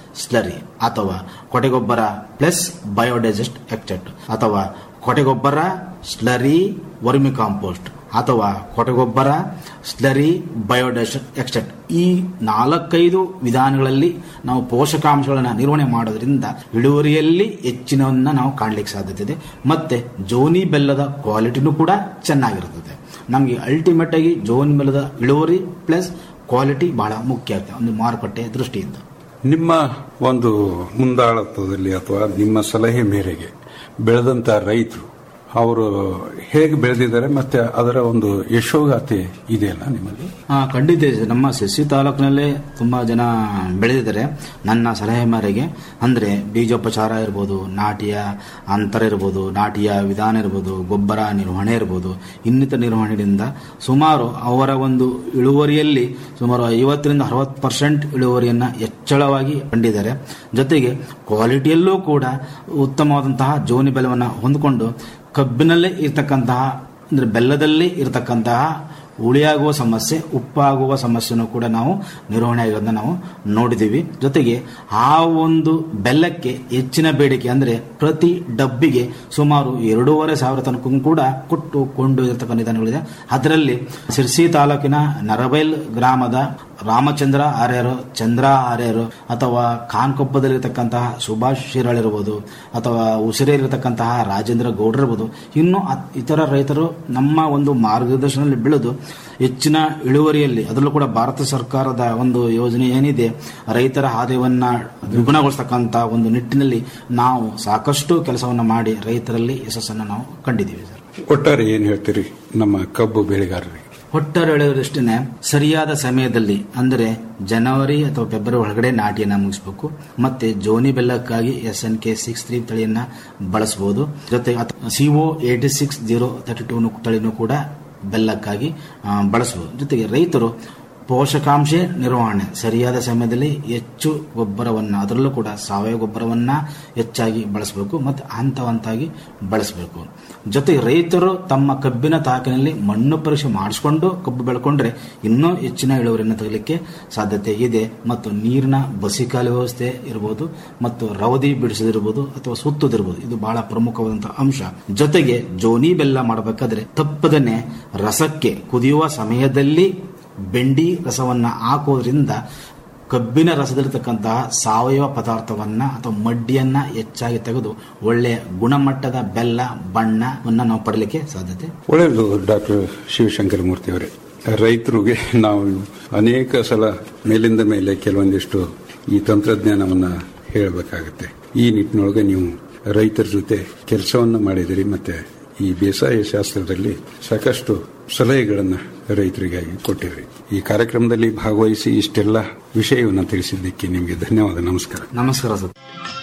[SPEAKER 8] ಸ್ಲರಿ ಅಥವಾ ಕೊಟ್ಟಿಗೊಬ್ಬರ ಪ್ಲಸ್ ಬಯೋಡೈಜೆಸ್ಟ್ ಎಕ್ಸೆಟ್ ಅಥವಾ ಕೊಟ್ಟಿಗೊಬ್ಬರ ಸ್ಲರಿ ವರ್ಮಿ ಕಾಂಪೋಸ್ಟ್ ಅಥವಾ ಕೊಟ್ಟಿಗೊಬ್ಬರ ಸ್ಲರಿ ಬಯೋಡೈಜೆಸ್ಟ್ ಎಕ್ಸೆಟ್ ಈ ನಾಲ್ಕೈದು ವಿಧಾನಗಳಲ್ಲಿ ನಾವು ಪೋಷಕಾಂಶಗಳನ್ನು ನಿರ್ವಹಣೆ ಮಾಡೋದ್ರಿಂದ ಇಳುವರಿಯಲ್ಲಿ ಹೆಚ್ಚಿನವನ್ನ ನಾವು ಕಾಣಲಿಕ್ಕೆ ಸಾಧ್ಯತೆ ಇದೆ ಮತ್ತೆ ಜೋನಿ ಬೆಲ್ಲದ ಕ್ವಾಲಿಟಿನೂ ಕೂಡ ಚೆನ್ನಾಗಿರುತ್ತದೆ ನಮಗೆ ಅಲ್ಟಿಮೇಟ್ ಆಗಿ ಜೋನಿ ಬೆಲ್ಲದ ಇಳುವರಿ ಪ್ಲಸ್ ಕ್ವಾಲಿಟಿ ಬಹಳ ಮುಖ್ಯ ಆಗ್ತದೆ ಒಂದು ಮಾರುಕಟ್ಟೆ ದೃಷ್ಟಿಯಿಂದ
[SPEAKER 7] ನಿಮ್ಮ ಒಂದು ಮುಂದಾಳತ್ವದಲ್ಲಿ ಅಥವಾ ನಿಮ್ಮ ಸಲಹೆ ಮೇರೆಗೆ ಬೆಳೆದಂತ ರೈತರು ಅವರು ಹೇಗೆ ಬೆಳೆದಿದ್ದಾರೆ ಮತ್ತೆ ಅದರ ಒಂದು ಯಶೋಗಾಥೆ ಇದೆಯಲ್ಲ ನಿಮ್ಮಲ್ಲಿ
[SPEAKER 8] ಆ, ಖಂಡಿತ ಇದೆ. ನಮ್ಮ ಸಸಿ ತಾಲೂಕಿನಲ್ಲೇ ತುಂಬಾ ಜನ ಬೆಳೆದಿದ್ದಾರೆ ನನ್ನ ಸಲಹೆ ಮೇರೆಗೆ ಅಂದ್ರೆ ಬೀಜೋಪಚಾರ ಇರ್ಬೋದು ನಾಟಿಯ ಅಂತರ ಇರ್ಬೋದು ನಾಟಿಯ ವಿಧಾನ ಇರ್ಬೋದು ಗೊಬ್ಬರ ನಿರ್ವಹಣೆ ಇರ್ಬೋದು ಇನ್ನಿತರ ನಿರ್ವಹಣೆಯಿಂದ ಸುಮಾರು ಅವರ ಒಂದು ಇಳುವರಿಯಲ್ಲಿ ಸುಮಾರು ಐವತ್ತರಿಂದ ಅರವತ್ತು ಪರ್ಸೆಂಟ್ ಇಳುವರಿಯನ್ನ ಹೆಚ್ಚಳವಾಗಿ ಕಂಡಿದ್ದಾರೆ ಜೊತೆಗೆ ಕ್ವಾಲಿಟಿಯಲ್ಲೂ ಕೂಡ ಉತ್ತಮವಾದಂತಹ ಜೋನಿ ಬೆಲವನ್ನು ಹೊಂದಿಕೊಂಡು ಕಬ್ಬಿನಲ್ಲೇ ಇರತಕ್ಕಂತಹ ಅಂದ್ರೆ ಬೆಲ್ಲದಲ್ಲಿ ಇರತಕ್ಕಂತಹ ಹುಳಿಯಾಗುವ ಸಮಸ್ಯೆ ಉಪ್ಪಾಗುವ ಸಮಸ್ಯೆನೂ ಕೂಡ ನಾವು ನಿರ್ವಹಣೆ ಆಗಿರೋದನ್ನ ನಾವು ನೋಡಿದ್ದೀವಿ ಜೊತೆಗೆ ಆ ಒಂದು ಬೆಲ್ಲಕ್ಕೆ ಹೆಚ್ಚಿನ ಬೇಡಿಕೆ ಅಂದ್ರೆ ಪ್ರತಿ ಡಬ್ಬಿಗೆ ಸುಮಾರು ಎರಡೂವರೆ ಸಾವಿರ ತನಕ ಕೂಡ ಕೊಟ್ಟು ಕೊಂಡು ಇರತಕ್ಕಂಥ ವಿಧಾನಗಳಿದೆ ಅದರಲ್ಲಿ ಸಿರ್ಸಿ ತಾಲೂಕಿನ ನರಬೈಲ್ ಗ್ರಾಮದ ರಾಮಚಂದ್ರ ಆರ್ಯರು ಚಂದ್ರ ಆರ್ಯರು ಅಥವಾ ಖಾನ್ಕೊಪ್ಪದಲ್ಲಿರತಕ್ಕಂತಹ ಸುಭಾಷ್ ಶಿರಾಳ್ ಇರ್ಬೋದು ಅಥವಾ ಉಸಿರೆಯಲ್ಲಿರತಕ್ಕಂತಹ ರಾಜೇಂದ್ರ ಗೌಡ್ರ ಇರ್ಬೋದು ಇನ್ನು ಅತ್- ಇತರ ರೈತರು ನಮ್ಮ ಒಂದು ಮಾರ್ಗದರ್ಶನದಲ್ಲಿ ಬೆಳೆದು ಹೆಚ್ಚಿನ ಇಳುವರಿಯಲ್ಲಿ ಅದರಲ್ಲೂ ಕೂಡ ಭಾರತ ಸರ್ಕಾರದ ಒಂದು ಯೋಜನೆ ಏನಿದೆ ರೈತರ ಆದಾಯವನ್ನ ದ್ವಿಗುಣಗೊಳಿಸ್ತಕ್ಕಂಥ ಒಂದು ನಿಟ್ಟಿನಲ್ಲಿ ನಾವು ಸಾಕಷ್ಟು ಕೆಲಸವನ್ನ ಮಾಡಿ ರೈತರಲ್ಲಿ ಯಶಸ್ಸನ್ನು ನಾವು ಕಂಡಿದ್ದೀವಿ ಸರ್
[SPEAKER 7] ಒಟ್ಟಾರೆ ಏನ್ ಹೇಳ್ತೀರಿ ನಮ್ಮ ಕಬ್ಬು ಬೆಳೆಗಾರರಿಗೆ
[SPEAKER 8] ಒಟ್ಟಾರೆ ಹೇಳೋದಷ್ಟೇ ಸರಿಯಾದ ಸಮಯದಲ್ಲಿ ಅಂದರೆ ಜನವರಿ ಅಥವಾ ಫೆಬ್ರವರಿ ಒಳಗಡೆ ನಾಟಿಯನ್ನ ಮುಗಿಸಬೇಕು ಮತ್ತೆ ಜೋನಿ ಬೆಲ್ಲಕ್ಕಾಗಿ S N K six three ತಳಿಯನ್ನ ಬಳಸಬಹುದು ಜೊತೆ CO eighty six zero thirty two ತಳಿನೂ ಕೂಡ ಬೆಲ್ಲಕ್ಕಾಗಿ ಆ, ಬಳಸಬಹುದು ಜೊತೆಗೆ ರೈತರು ಪೋಷಕಾಂಶ ನಿರ್ವಹಣೆ ಸರಿಯಾದ ಸಮಯದಲ್ಲಿ ಹೆಚ್ಚು ಗೊಬ್ಬರವನ್ನ ಅದರಲ್ಲೂ ಕೂಡ ಸಾವಯವ ಗೊಬ್ಬರವನ್ನ ಹೆಚ್ಚಾಗಿ ಬಳಸಬೇಕು ಮತ್ತು ಹಂತ ಹಂತವಾಗಿ ಬಳಸಬೇಕು ಜೊತೆಗೆ ರೈತರು ತಮ್ಮ ಕಬ್ಬಿನ ತಾಕಿನಲ್ಲಿ ಮಣ್ಣು ಪರೀಕ್ಷೆ ಮಾಡಿಸ್ಕೊಂಡು ಕಬ್ಬು ಬೆಳ್ಕೊಂಡ್ರೆ ಇನ್ನೂ ಹೆಚ್ಚಿನ ಇಳುವರಿಯನ್ನು ತೆಗಲಿಕ್ಕೆ ಸಾಧ್ಯತೆ ಇದೆ ಮತ್ತು ನೀರಿನ ಬಸಿಕಾಲು ವ್ಯವಸ್ಥೆ ಇರಬಹುದು ಮತ್ತು ರವದಿ ಬಿಡಿಸೋದಿರ್ಬೋದು ಅಥವಾ ಸುತ್ತೋದಿರ್ಬೋದು ಇದು ಬಹಳ ಪ್ರಮುಖವಾದಂತಹ ಅಂಶ ಜೊತೆಗೆ ಜೋನಿ ಬೆಲ್ಲ ಮಾಡಬೇಕಾದ್ರೆ ತಪ್ಪದನೆ ರಸಕ್ಕೆ ಕುದಿಯುವ ಸಮಯದಲ್ಲಿ ಬೆಂಡಿ ರಸವನ್ನ ಹಾಕೋದ್ರಿಂದ ಕಬ್ಬಿನ ರಸದಲ್ಲಿರ್ತಕ್ಕಂತಹ ಸಾವಯವ ಪದಾರ್ಥವನ್ನ ಅಥವಾ ಮಡ್ಡಿಯನ್ನ ಹೆಚ್ಚಾಗಿ ತೆಗೆದು ಒಳ್ಳೆಯ ಗುಣಮಟ್ಟದ ಬೆಲ್ಲ ಬಣ್ಣವನ್ನ ನಾವು ಪಡಲಿಕ್ಕೆ ಸಾಧ್ಯತೆ
[SPEAKER 7] ಒಳ್ಳೆಯದು ಡಾಕ್ಟರ್ ಶಿವಶಂಕರ ಮೂರ್ತಿ ಅವರೇ ರೈತರಿಗೆ ನಾವು ಅನೇಕ ಸಲ ಮೇಲಿಂದ ಮೇಲೆ ಕೆಲವೊಂದಿಷ್ಟು ಈ ತಂತ್ರಜ್ಞಾನವನ್ನ ಹೇಳಬೇಕಾಗುತ್ತೆ ಈ ನಿಟ್ಟಿನೊಳಗೆ ನೀವು ರೈತರ ಜೊತೆ ಕೆಲಸವನ್ನ ಮಾಡಿದಿರಿ ಮತ್ತೆ ಈ ಬೇಸಾಯ ಶಾಸ್ತ್ರದಲ್ಲಿ ಸಾಕಷ್ಟು ಸಲಹೆಗಳನ್ನ ರೈತರಿಗಾಗಿ ಕೊಟ್ಟಿರಿ ಈ ಕಾರ್ಯಕ್ರಮದಲ್ಲಿ ಭಾಗವಹಿಸಿ ಇಷ್ಟೆಲ್ಲ ವಿಷಯವನ್ನು ತಿಳಿಸಿದ್ದಕ್ಕೆ ನಿಮಗೆ ಧನ್ಯವಾದ ನಮಸ್ಕಾರ
[SPEAKER 8] ನಮಸ್ಕಾರ ಸರ್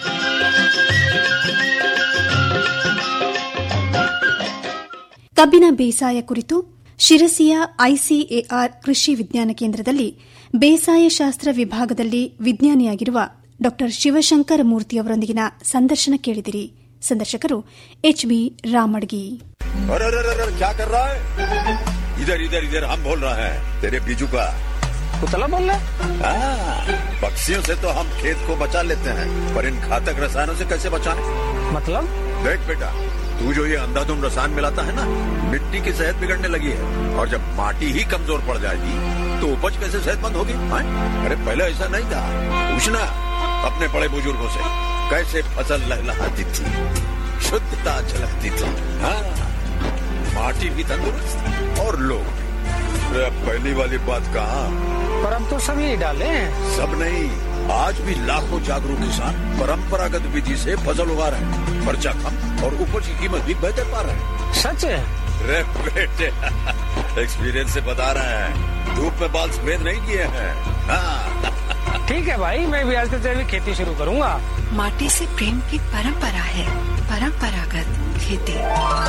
[SPEAKER 6] ಕಬ್ಬಿನ ಬೇಸಾಯ ಕುರಿತು ಶಿರಸಿಯ ಐಸಿಎಆರ್ ಕೃಷಿ ವಿಜ್ಞಾನ ಕೇಂದ್ರದಲ್ಲಿ ಬೇಸಾಯ ಶಾಸ್ತ್ರ ವಿಭಾಗದಲ್ಲಿ ವಿಜ್ಞಾನಿಯಾಗಿರುವ ಡಾ ಶಿವಶಂಕರ ಮೂರ್ತಿಯವರೊಂದಿಗಿನ ಸಂದರ್ಶನ ಕೇಳಿದಿರಿ ಸಂದರ್ಶಕರು ಎಚ್ಬಿ ರಾಮಡ್ಗಿ
[SPEAKER 3] अरे अरे अरे अरे, क्या कर रहा है इधर इधर इधर हम बोल रहे हैं तेरे बीजू का
[SPEAKER 1] कुतला बोल रहा
[SPEAKER 3] हाँ, पक्षियों से तो हम खेत को बचा लेते हैं पर इन घातक रसायनों से कैसे बचाएं?
[SPEAKER 1] मतलब
[SPEAKER 3] देख बेटा तू जो ये अंधाधुंध रसायन मिलाता है ना मिट्टी की सेहत बिगड़ने लगी है और जब माटी ही कमजोर पड़ जाएगी तो उपज कैसे सेहतमंद होगी हाँ? अरे पहले ऐसा नहीं था पूछना अपने बड़े बुजुर्गों से कैसे फसल लहलहाती थी शुद्धता झलकती थी हाँ माटी भी तंदुरुस्त और लोग भी। अरे अब पहली वाली बात कहा
[SPEAKER 1] पर अब तो सब यही डाले हैं
[SPEAKER 3] सब नहीं आज भी लाखों जागरूक किसान परंपरागत विधि से फसल उगा रहे हैं खर्चा कम और उपज की कीमत भी बेहतर पा रहे हैं
[SPEAKER 1] सच है
[SPEAKER 3] रे बेटे एक्सपीरियंस से बता रहे हैं धूप में बाल सफेद नहीं किए हैं हाँ
[SPEAKER 1] ठीक है भाई मैं भी आज से जैविक खेती शुरू करूंगा
[SPEAKER 9] माटी से प्रेम की परंपरा है परंपरागत खेती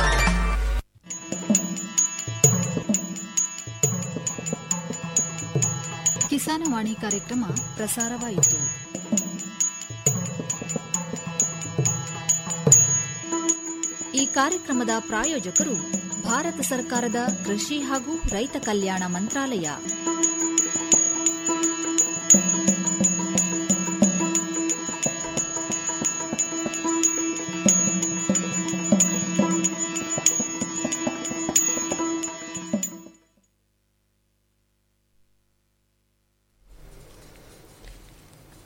[SPEAKER 2] ಕಿಸಾನವಾಣಿ ಕಾರ್ಯಕ್ರಮ ಪ್ರಸಾರವಾಯಿತು ಈ ಕಾರ್ಯಕ್ರಮದ ಪ್ರಾಯೋಜಕರು ಭಾರತ ಸರ್ಕಾರದ ಕೃಷಿ ಹಾಗೂ ರೈತ ಕಲ್ಯಾಣ ಮಂತ್ರಾಲಯ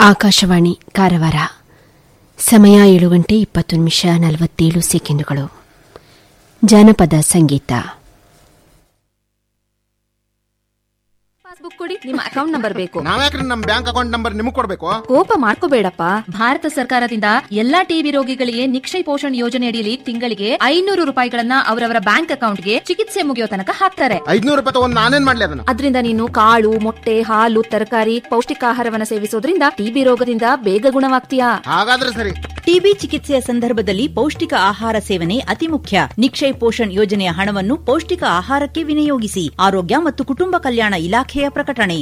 [SPEAKER 10] ಆಕಾಶವಾಣಿ ಕಾರವಾರ ಸಮಯ ಏಳು ಗಂಟೆ ಇಪ್ಪತ್ತು ನಿಮಿಷ ನಲವತ್ತೇಳು ಸೆಕೆಂಡುಗಳು ಜಾನಪದ ಸಂಗೀತ
[SPEAKER 11] ಪಾಸ್ಬುಕ್ ಕೊಡಿ ನಿಮ್ಮ ಅಕೌಂಟ್ ನಂಬರ್ ಬೇಕು
[SPEAKER 12] ನಾವ್ಯಾಕ್ರಿ ನಮ್ ಬ್ಯಾಂಕ್ ಅಕೌಂಟ್ ನಂಬರ್ ನಿಮಗ್ ಕೊಡ್ಬೇಕು
[SPEAKER 11] ಕೋಪ ಮಾಡ್ಕೋಬೇಡಪ್ಪ ಭಾರತ ಸರ್ಕಾರದಿಂದ ಎಲ್ಲಾ ಟಿಬಿ ರೋಗಿಗಳಿಗೆ ನಿಕ್ಷಯ್ ಪೋಷಣ್ ಯೋಜನೆ ಅಡಿಯಲ್ಲಿ ತಿಂಗಳಿಗೆ ಐನೂರು ರೂಪಾಯಿಗಳನ್ನ ಅವರವರ ಬ್ಯಾಂಕ್ ಅಕೌಂಟ್ಗೆ ಚಿಕಿತ್ಸೆ ಮುಗಿಯೋ ತನಕ ಹಾಕ್ತಾರೆ
[SPEAKER 12] ಐದ್ನೂರು ರೂಪಾಯಿ ತಗೊಂಡ್ ನಾನೇನ್ ಮಾಡ್ಲಿ ಅದನ್ನ
[SPEAKER 11] ಅದರಿಂದ ನೀನು ಕಾಳು ಮೊಟ್ಟೆ ಹಾಲು ತರಕಾರಿ ಪೌಷ್ಟಿಕಾಹಾರವನ್ನ ಸೇವಿಸೋದ್ರಿಂದ ಟಿಬಿ ರೋಗದಿಂದ ಬೇಗ ಗುಣವಾಗ್ತೀಯಾ
[SPEAKER 12] ಹಾಗಾದ್ರೆ ಸರಿ
[SPEAKER 13] ಟಿಬಿ ಚಿಕಿತ್ಸೆಯ ಸಂದರ್ಭದಲ್ಲಿ ಪೌಷ್ಟಿಕ ಆಹಾರ ಸೇವನೆ ಅತಿ ಮುಖ್ಯ ನಿಕ್ಷಯ್ ಪೋಷಣ್ ಯೋಜನೆಯ ಹಣವನ್ನು ಪೌಷ್ಟಿಕ ಆಹಾರಕ್ಕೆ ವಿನಿಯೋಗಿಸಿ ಆರೋಗ್ಯ ಮತ್ತು ಕುಟುಂಬ ಕಲ್ಯಾಣ ಇಲಾಖೆಯ ಪ್ರಕಟಣೆ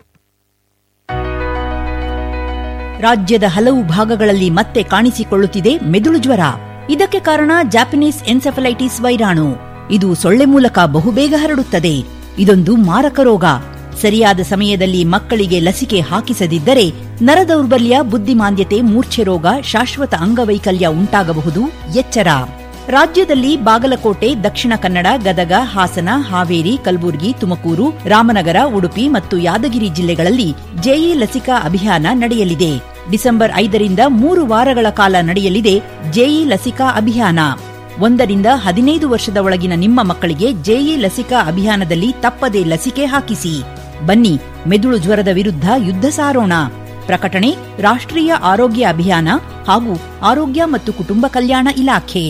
[SPEAKER 13] ರಾಜ್ಯದ ಹಲವು ಭಾಗಗಳಲ್ಲಿ ಮತ್ತೆ ಕಾಣಿಸಿಕೊಳ್ಳುತ್ತಿದೆ ಮೆದುಳು ಜ್ವರ ಇದಕ್ಕೆ ಕಾರಣ ಜಾಪನೀಸ್ ಎನ್ಸೆಫಲೈಟಿಸ್ ವೈರಾಣು ಇದು ಸೊಳ್ಳೆ ಮೂಲಕ ಬಹುಬೇಗ ಹರಡುತ್ತದೆ ಇದೊಂದು ಮಾರಕ ರೋಗ ಸರಿಯಾದ ಸಮಯದಲ್ಲಿ ಮಕ್ಕಳಿಗೆ ಲಸಿಕೆ ಹಾಕಿಸದಿದ್ದರೆ ನರದೌರ್ಬಲ್ಯ ಬುದ್ಧಿಮಾಂದ್ಯತೆ ಮೂರ್ಛೆ ರೋಗ ಶಾಶ್ವತ ಅಂಗವೈಕಲ್ಯ ಉಂಟಾಗಬಹುದು ಎಚ್ಚರ ರಾಜ್ಯದಲ್ಲಿ ಬಾಗಲಕೋಟೆ ದಕ್ಷಿಣ ಕನ್ನಡ ಗದಗ ಹಾಸನ ಹಾವೇರಿ ಕಲಬುರಗಿ ತುಮಕೂರು ರಾಮನಗರ ಉಡುಪಿ ಮತ್ತು ಯಾದಗಿರಿ ಜಿಲ್ಲೆಗಳಲ್ಲಿ ಜೆಇ ಲಸಿಕಾ ಅಭಿಯಾನ ನಡೆಯಲಿದೆ ಡಿಸೆಂಬರ್ ಐದರಿಂದ ಮೂರು ವಾರಗಳ ಕಾಲ ನಡೆಯಲಿದೆ ಜೆಇ ಲಸಿಕಾ ಅಭಿಯಾನ ಒಂದರಿಂದ ಹದಿನೈದು ವರ್ಷದ ಒಳಗಿನ ನಿಮ್ಮ ಮಕ್ಕಳಿಗೆ ಜೆಇ ಲಸಿಕಾ ಅಭಿಯಾನದಲ್ಲಿ ತಪ್ಪದೇ ಲಸಿಕೆ ಹಾಕಿಸಿ ಬನ್ನಿ ಮೆದುಳು ಜ್ವರದ ವಿರುದ್ಧ ಯುದ್ಧ ಸಾರೋಣ ಪ್ರಕಟಣೆ ರಾಷ್ಟ್ರೀಯ ಆರೋಗ್ಯ ಅಭಿಯಾನ ಹಾಗೂ ಆರೋಗ್ಯ ಮತ್ತು ಕುಟುಂಬ ಕಲ್ಯಾಣ ಇಲಾಖೆ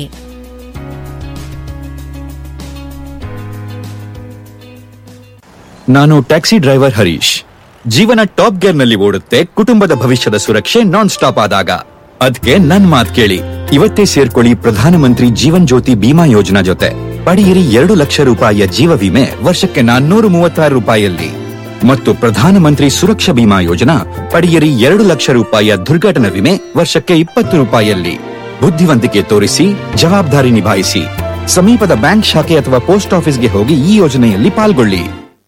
[SPEAKER 14] ನಾನು ಟ್ಯಾಕ್ಸಿ ಡ್ರೈವರ್ ಹರೀಶ್ ಜೀವನ ಟಾಪ್ ಗೇರ್ ನಲ್ಲಿ ಓಡುತ್ತೆ ಕುಟುಂಬದ ಭವಿಷ್ಯದ ಸುರಕ್ಷೆ ನಾನ್ ಸ್ಟಾಪ್ ಆದಾಗ ಅದಕ್ಕೆ ನನ್ ಮಾತ್ ಕೇಳಿ ಇವತ್ತೇ ಸೇರ್ಕೊಳ್ಳಿ ಪ್ರಧಾನಮಂತ್ರಿ ಜೀವನ್ ಜ್ಯೋತಿ ಬಿಮಾ ಯೋಜನಾ ಜೊತೆ ಪಡೆಯಿರಿ ಎರಡು ಲಕ್ಷ ರೂಪಾಯಿಯ ಜೀವ ವಿಮೆ ವರ್ಷಕ್ಕೆ ನಾನ್ನೂರು ಮೂವತ್ತಾರು ರೂಪಾಯಿಯಲ್ಲಿ ಮತ್ತು ಪ್ರಧಾನಮಂತ್ರಿ ಸುರಕ್ಷಾ ಬಿಮಾ ಯೋಜನಾ ಪಡೆಯಿರಿ ಎರಡು ಲಕ್ಷ ರೂಪಾಯಿಯ ದುರ್ಘಟನಾ ವಿಮೆ ವರ್ಷಕ್ಕೆ ಇಪ್ಪತ್ತು ರೂಪಾಯಿಯಲ್ಲಿ ಬುದ್ಧಿವಂತಿಕೆ ತೋರಿಸಿ ಜವಾಬ್ದಾರಿ ನಿಭಾಯಿಸಿ ಸಮೀಪದ ಬ್ಯಾಂಕ್ ಶಾಖೆ ಅಥವಾ ಪೋಸ್ಟ್ ಆಫೀಸ್ಗೆ ಹೋಗಿ ಈ ಯೋಜನೆಯಲ್ಲಿ ಪಾಲ್ಗೊಳ್ಳಿ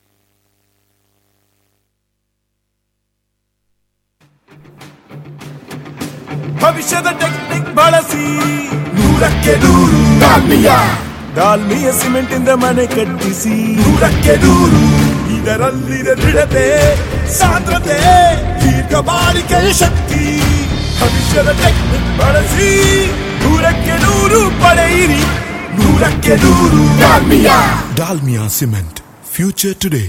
[SPEAKER 15] ಭವಿಷ್ಯದ ಟೆಕ್ನಿಕ್ ಬಳಸಿ ನೂರಕ್ಕೆ ನೂರು ಡಾಲ್ಮಿಯ ಡಾಲ್ಮಿಯ ಸಿಮೆಂಟ್ ಇಂದ ಮನೆ ಕಟ್ಟಿಸಿ ನೂರಕ್ಕೆ ನೂರು ಇದರಲ್ಲಿದೆ ದೃಢತೆ ಸಾಂದ್ರತೆ ದೀರ್ಘ ಬಾಳಿಕೆಯ ಶಕ್ತಿ ಭವಿಷ್ಯದ ಟೆಕ್ನಿಕ್ ಬಳಸಿ ನೂರಕ್ಕೆ ನೂರು ಪಡೆಯಿರಿ ನೂರಕ್ಕೆ ನೂರು Dalmia Dalmia cement future today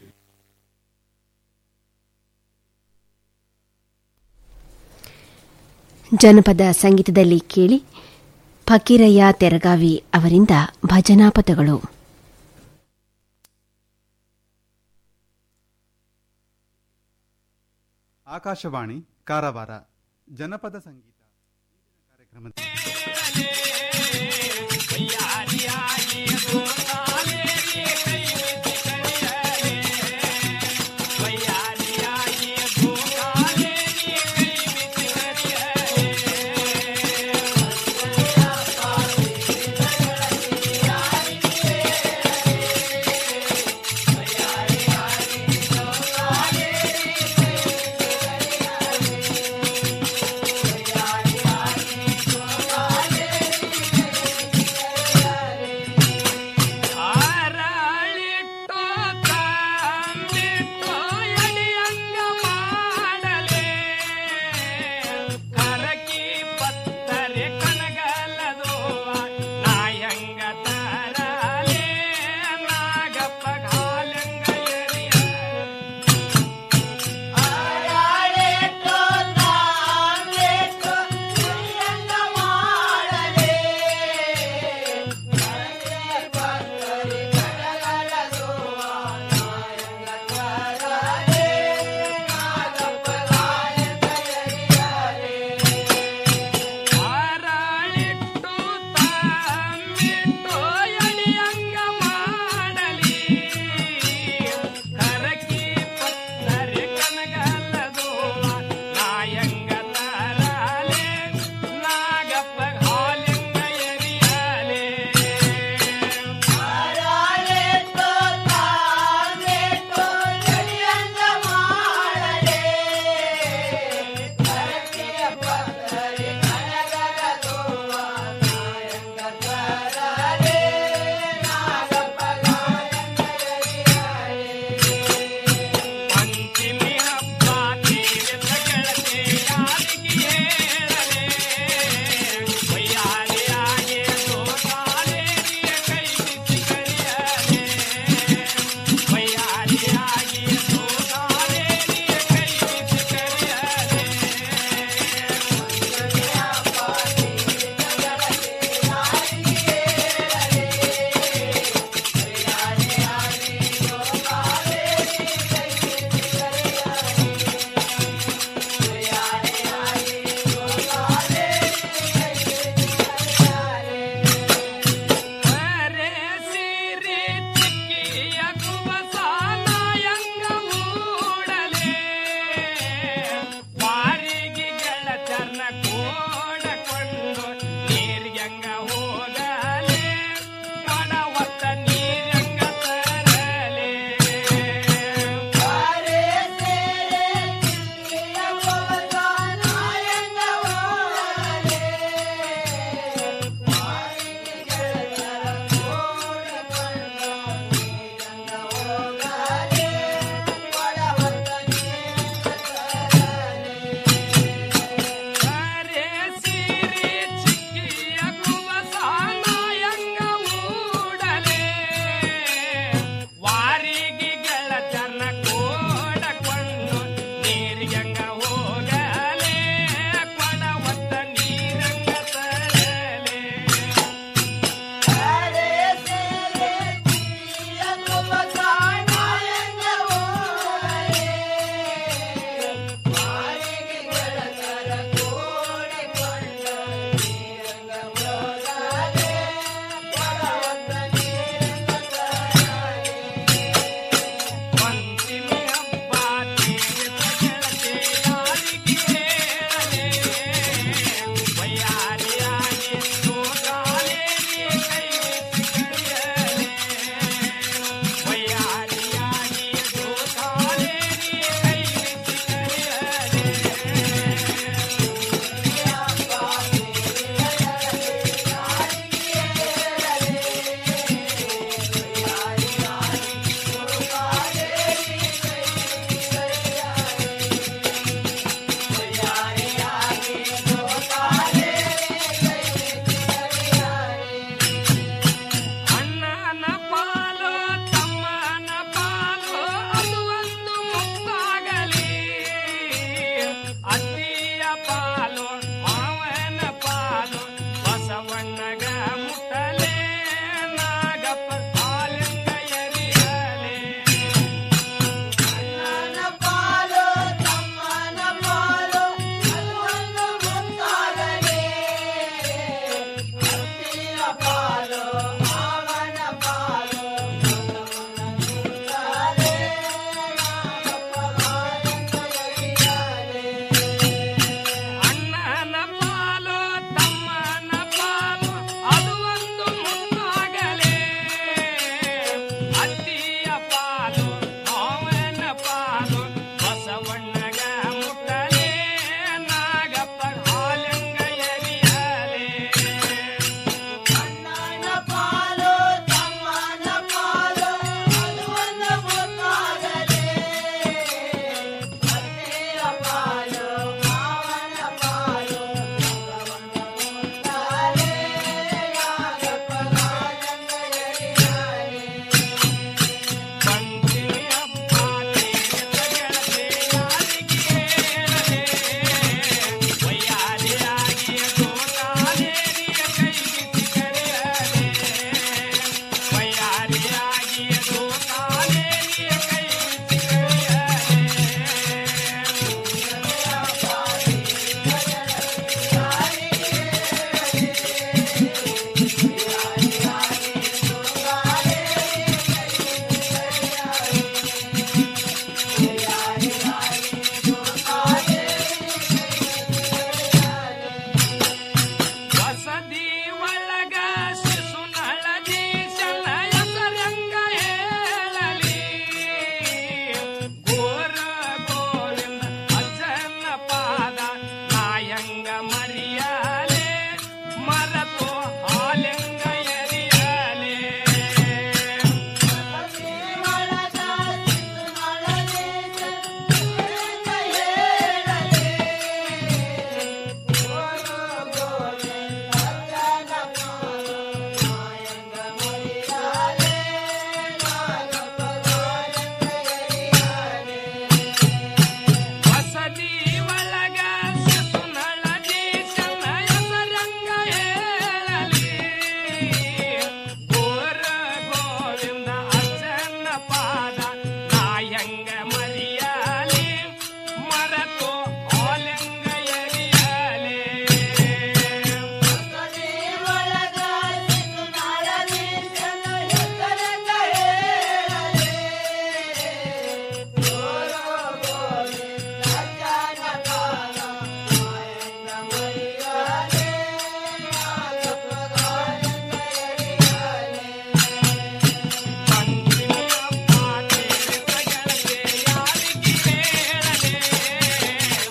[SPEAKER 10] ಜನಪದ ಸಂಗೀತದಲ್ಲಿ ಕೇಳಿ ಫಕೀರಯ್ಯ ತೆರಗಾವಿ ಅವರಿಂದ ಭಜನಾ ಪದಗಳು
[SPEAKER 16] ಆಕಾಶವಾಣಿ ಕಾರವಾರ ಜನಪದ ಸಂಗೀತ ಕಾರ್ಯಕ್ರಮದ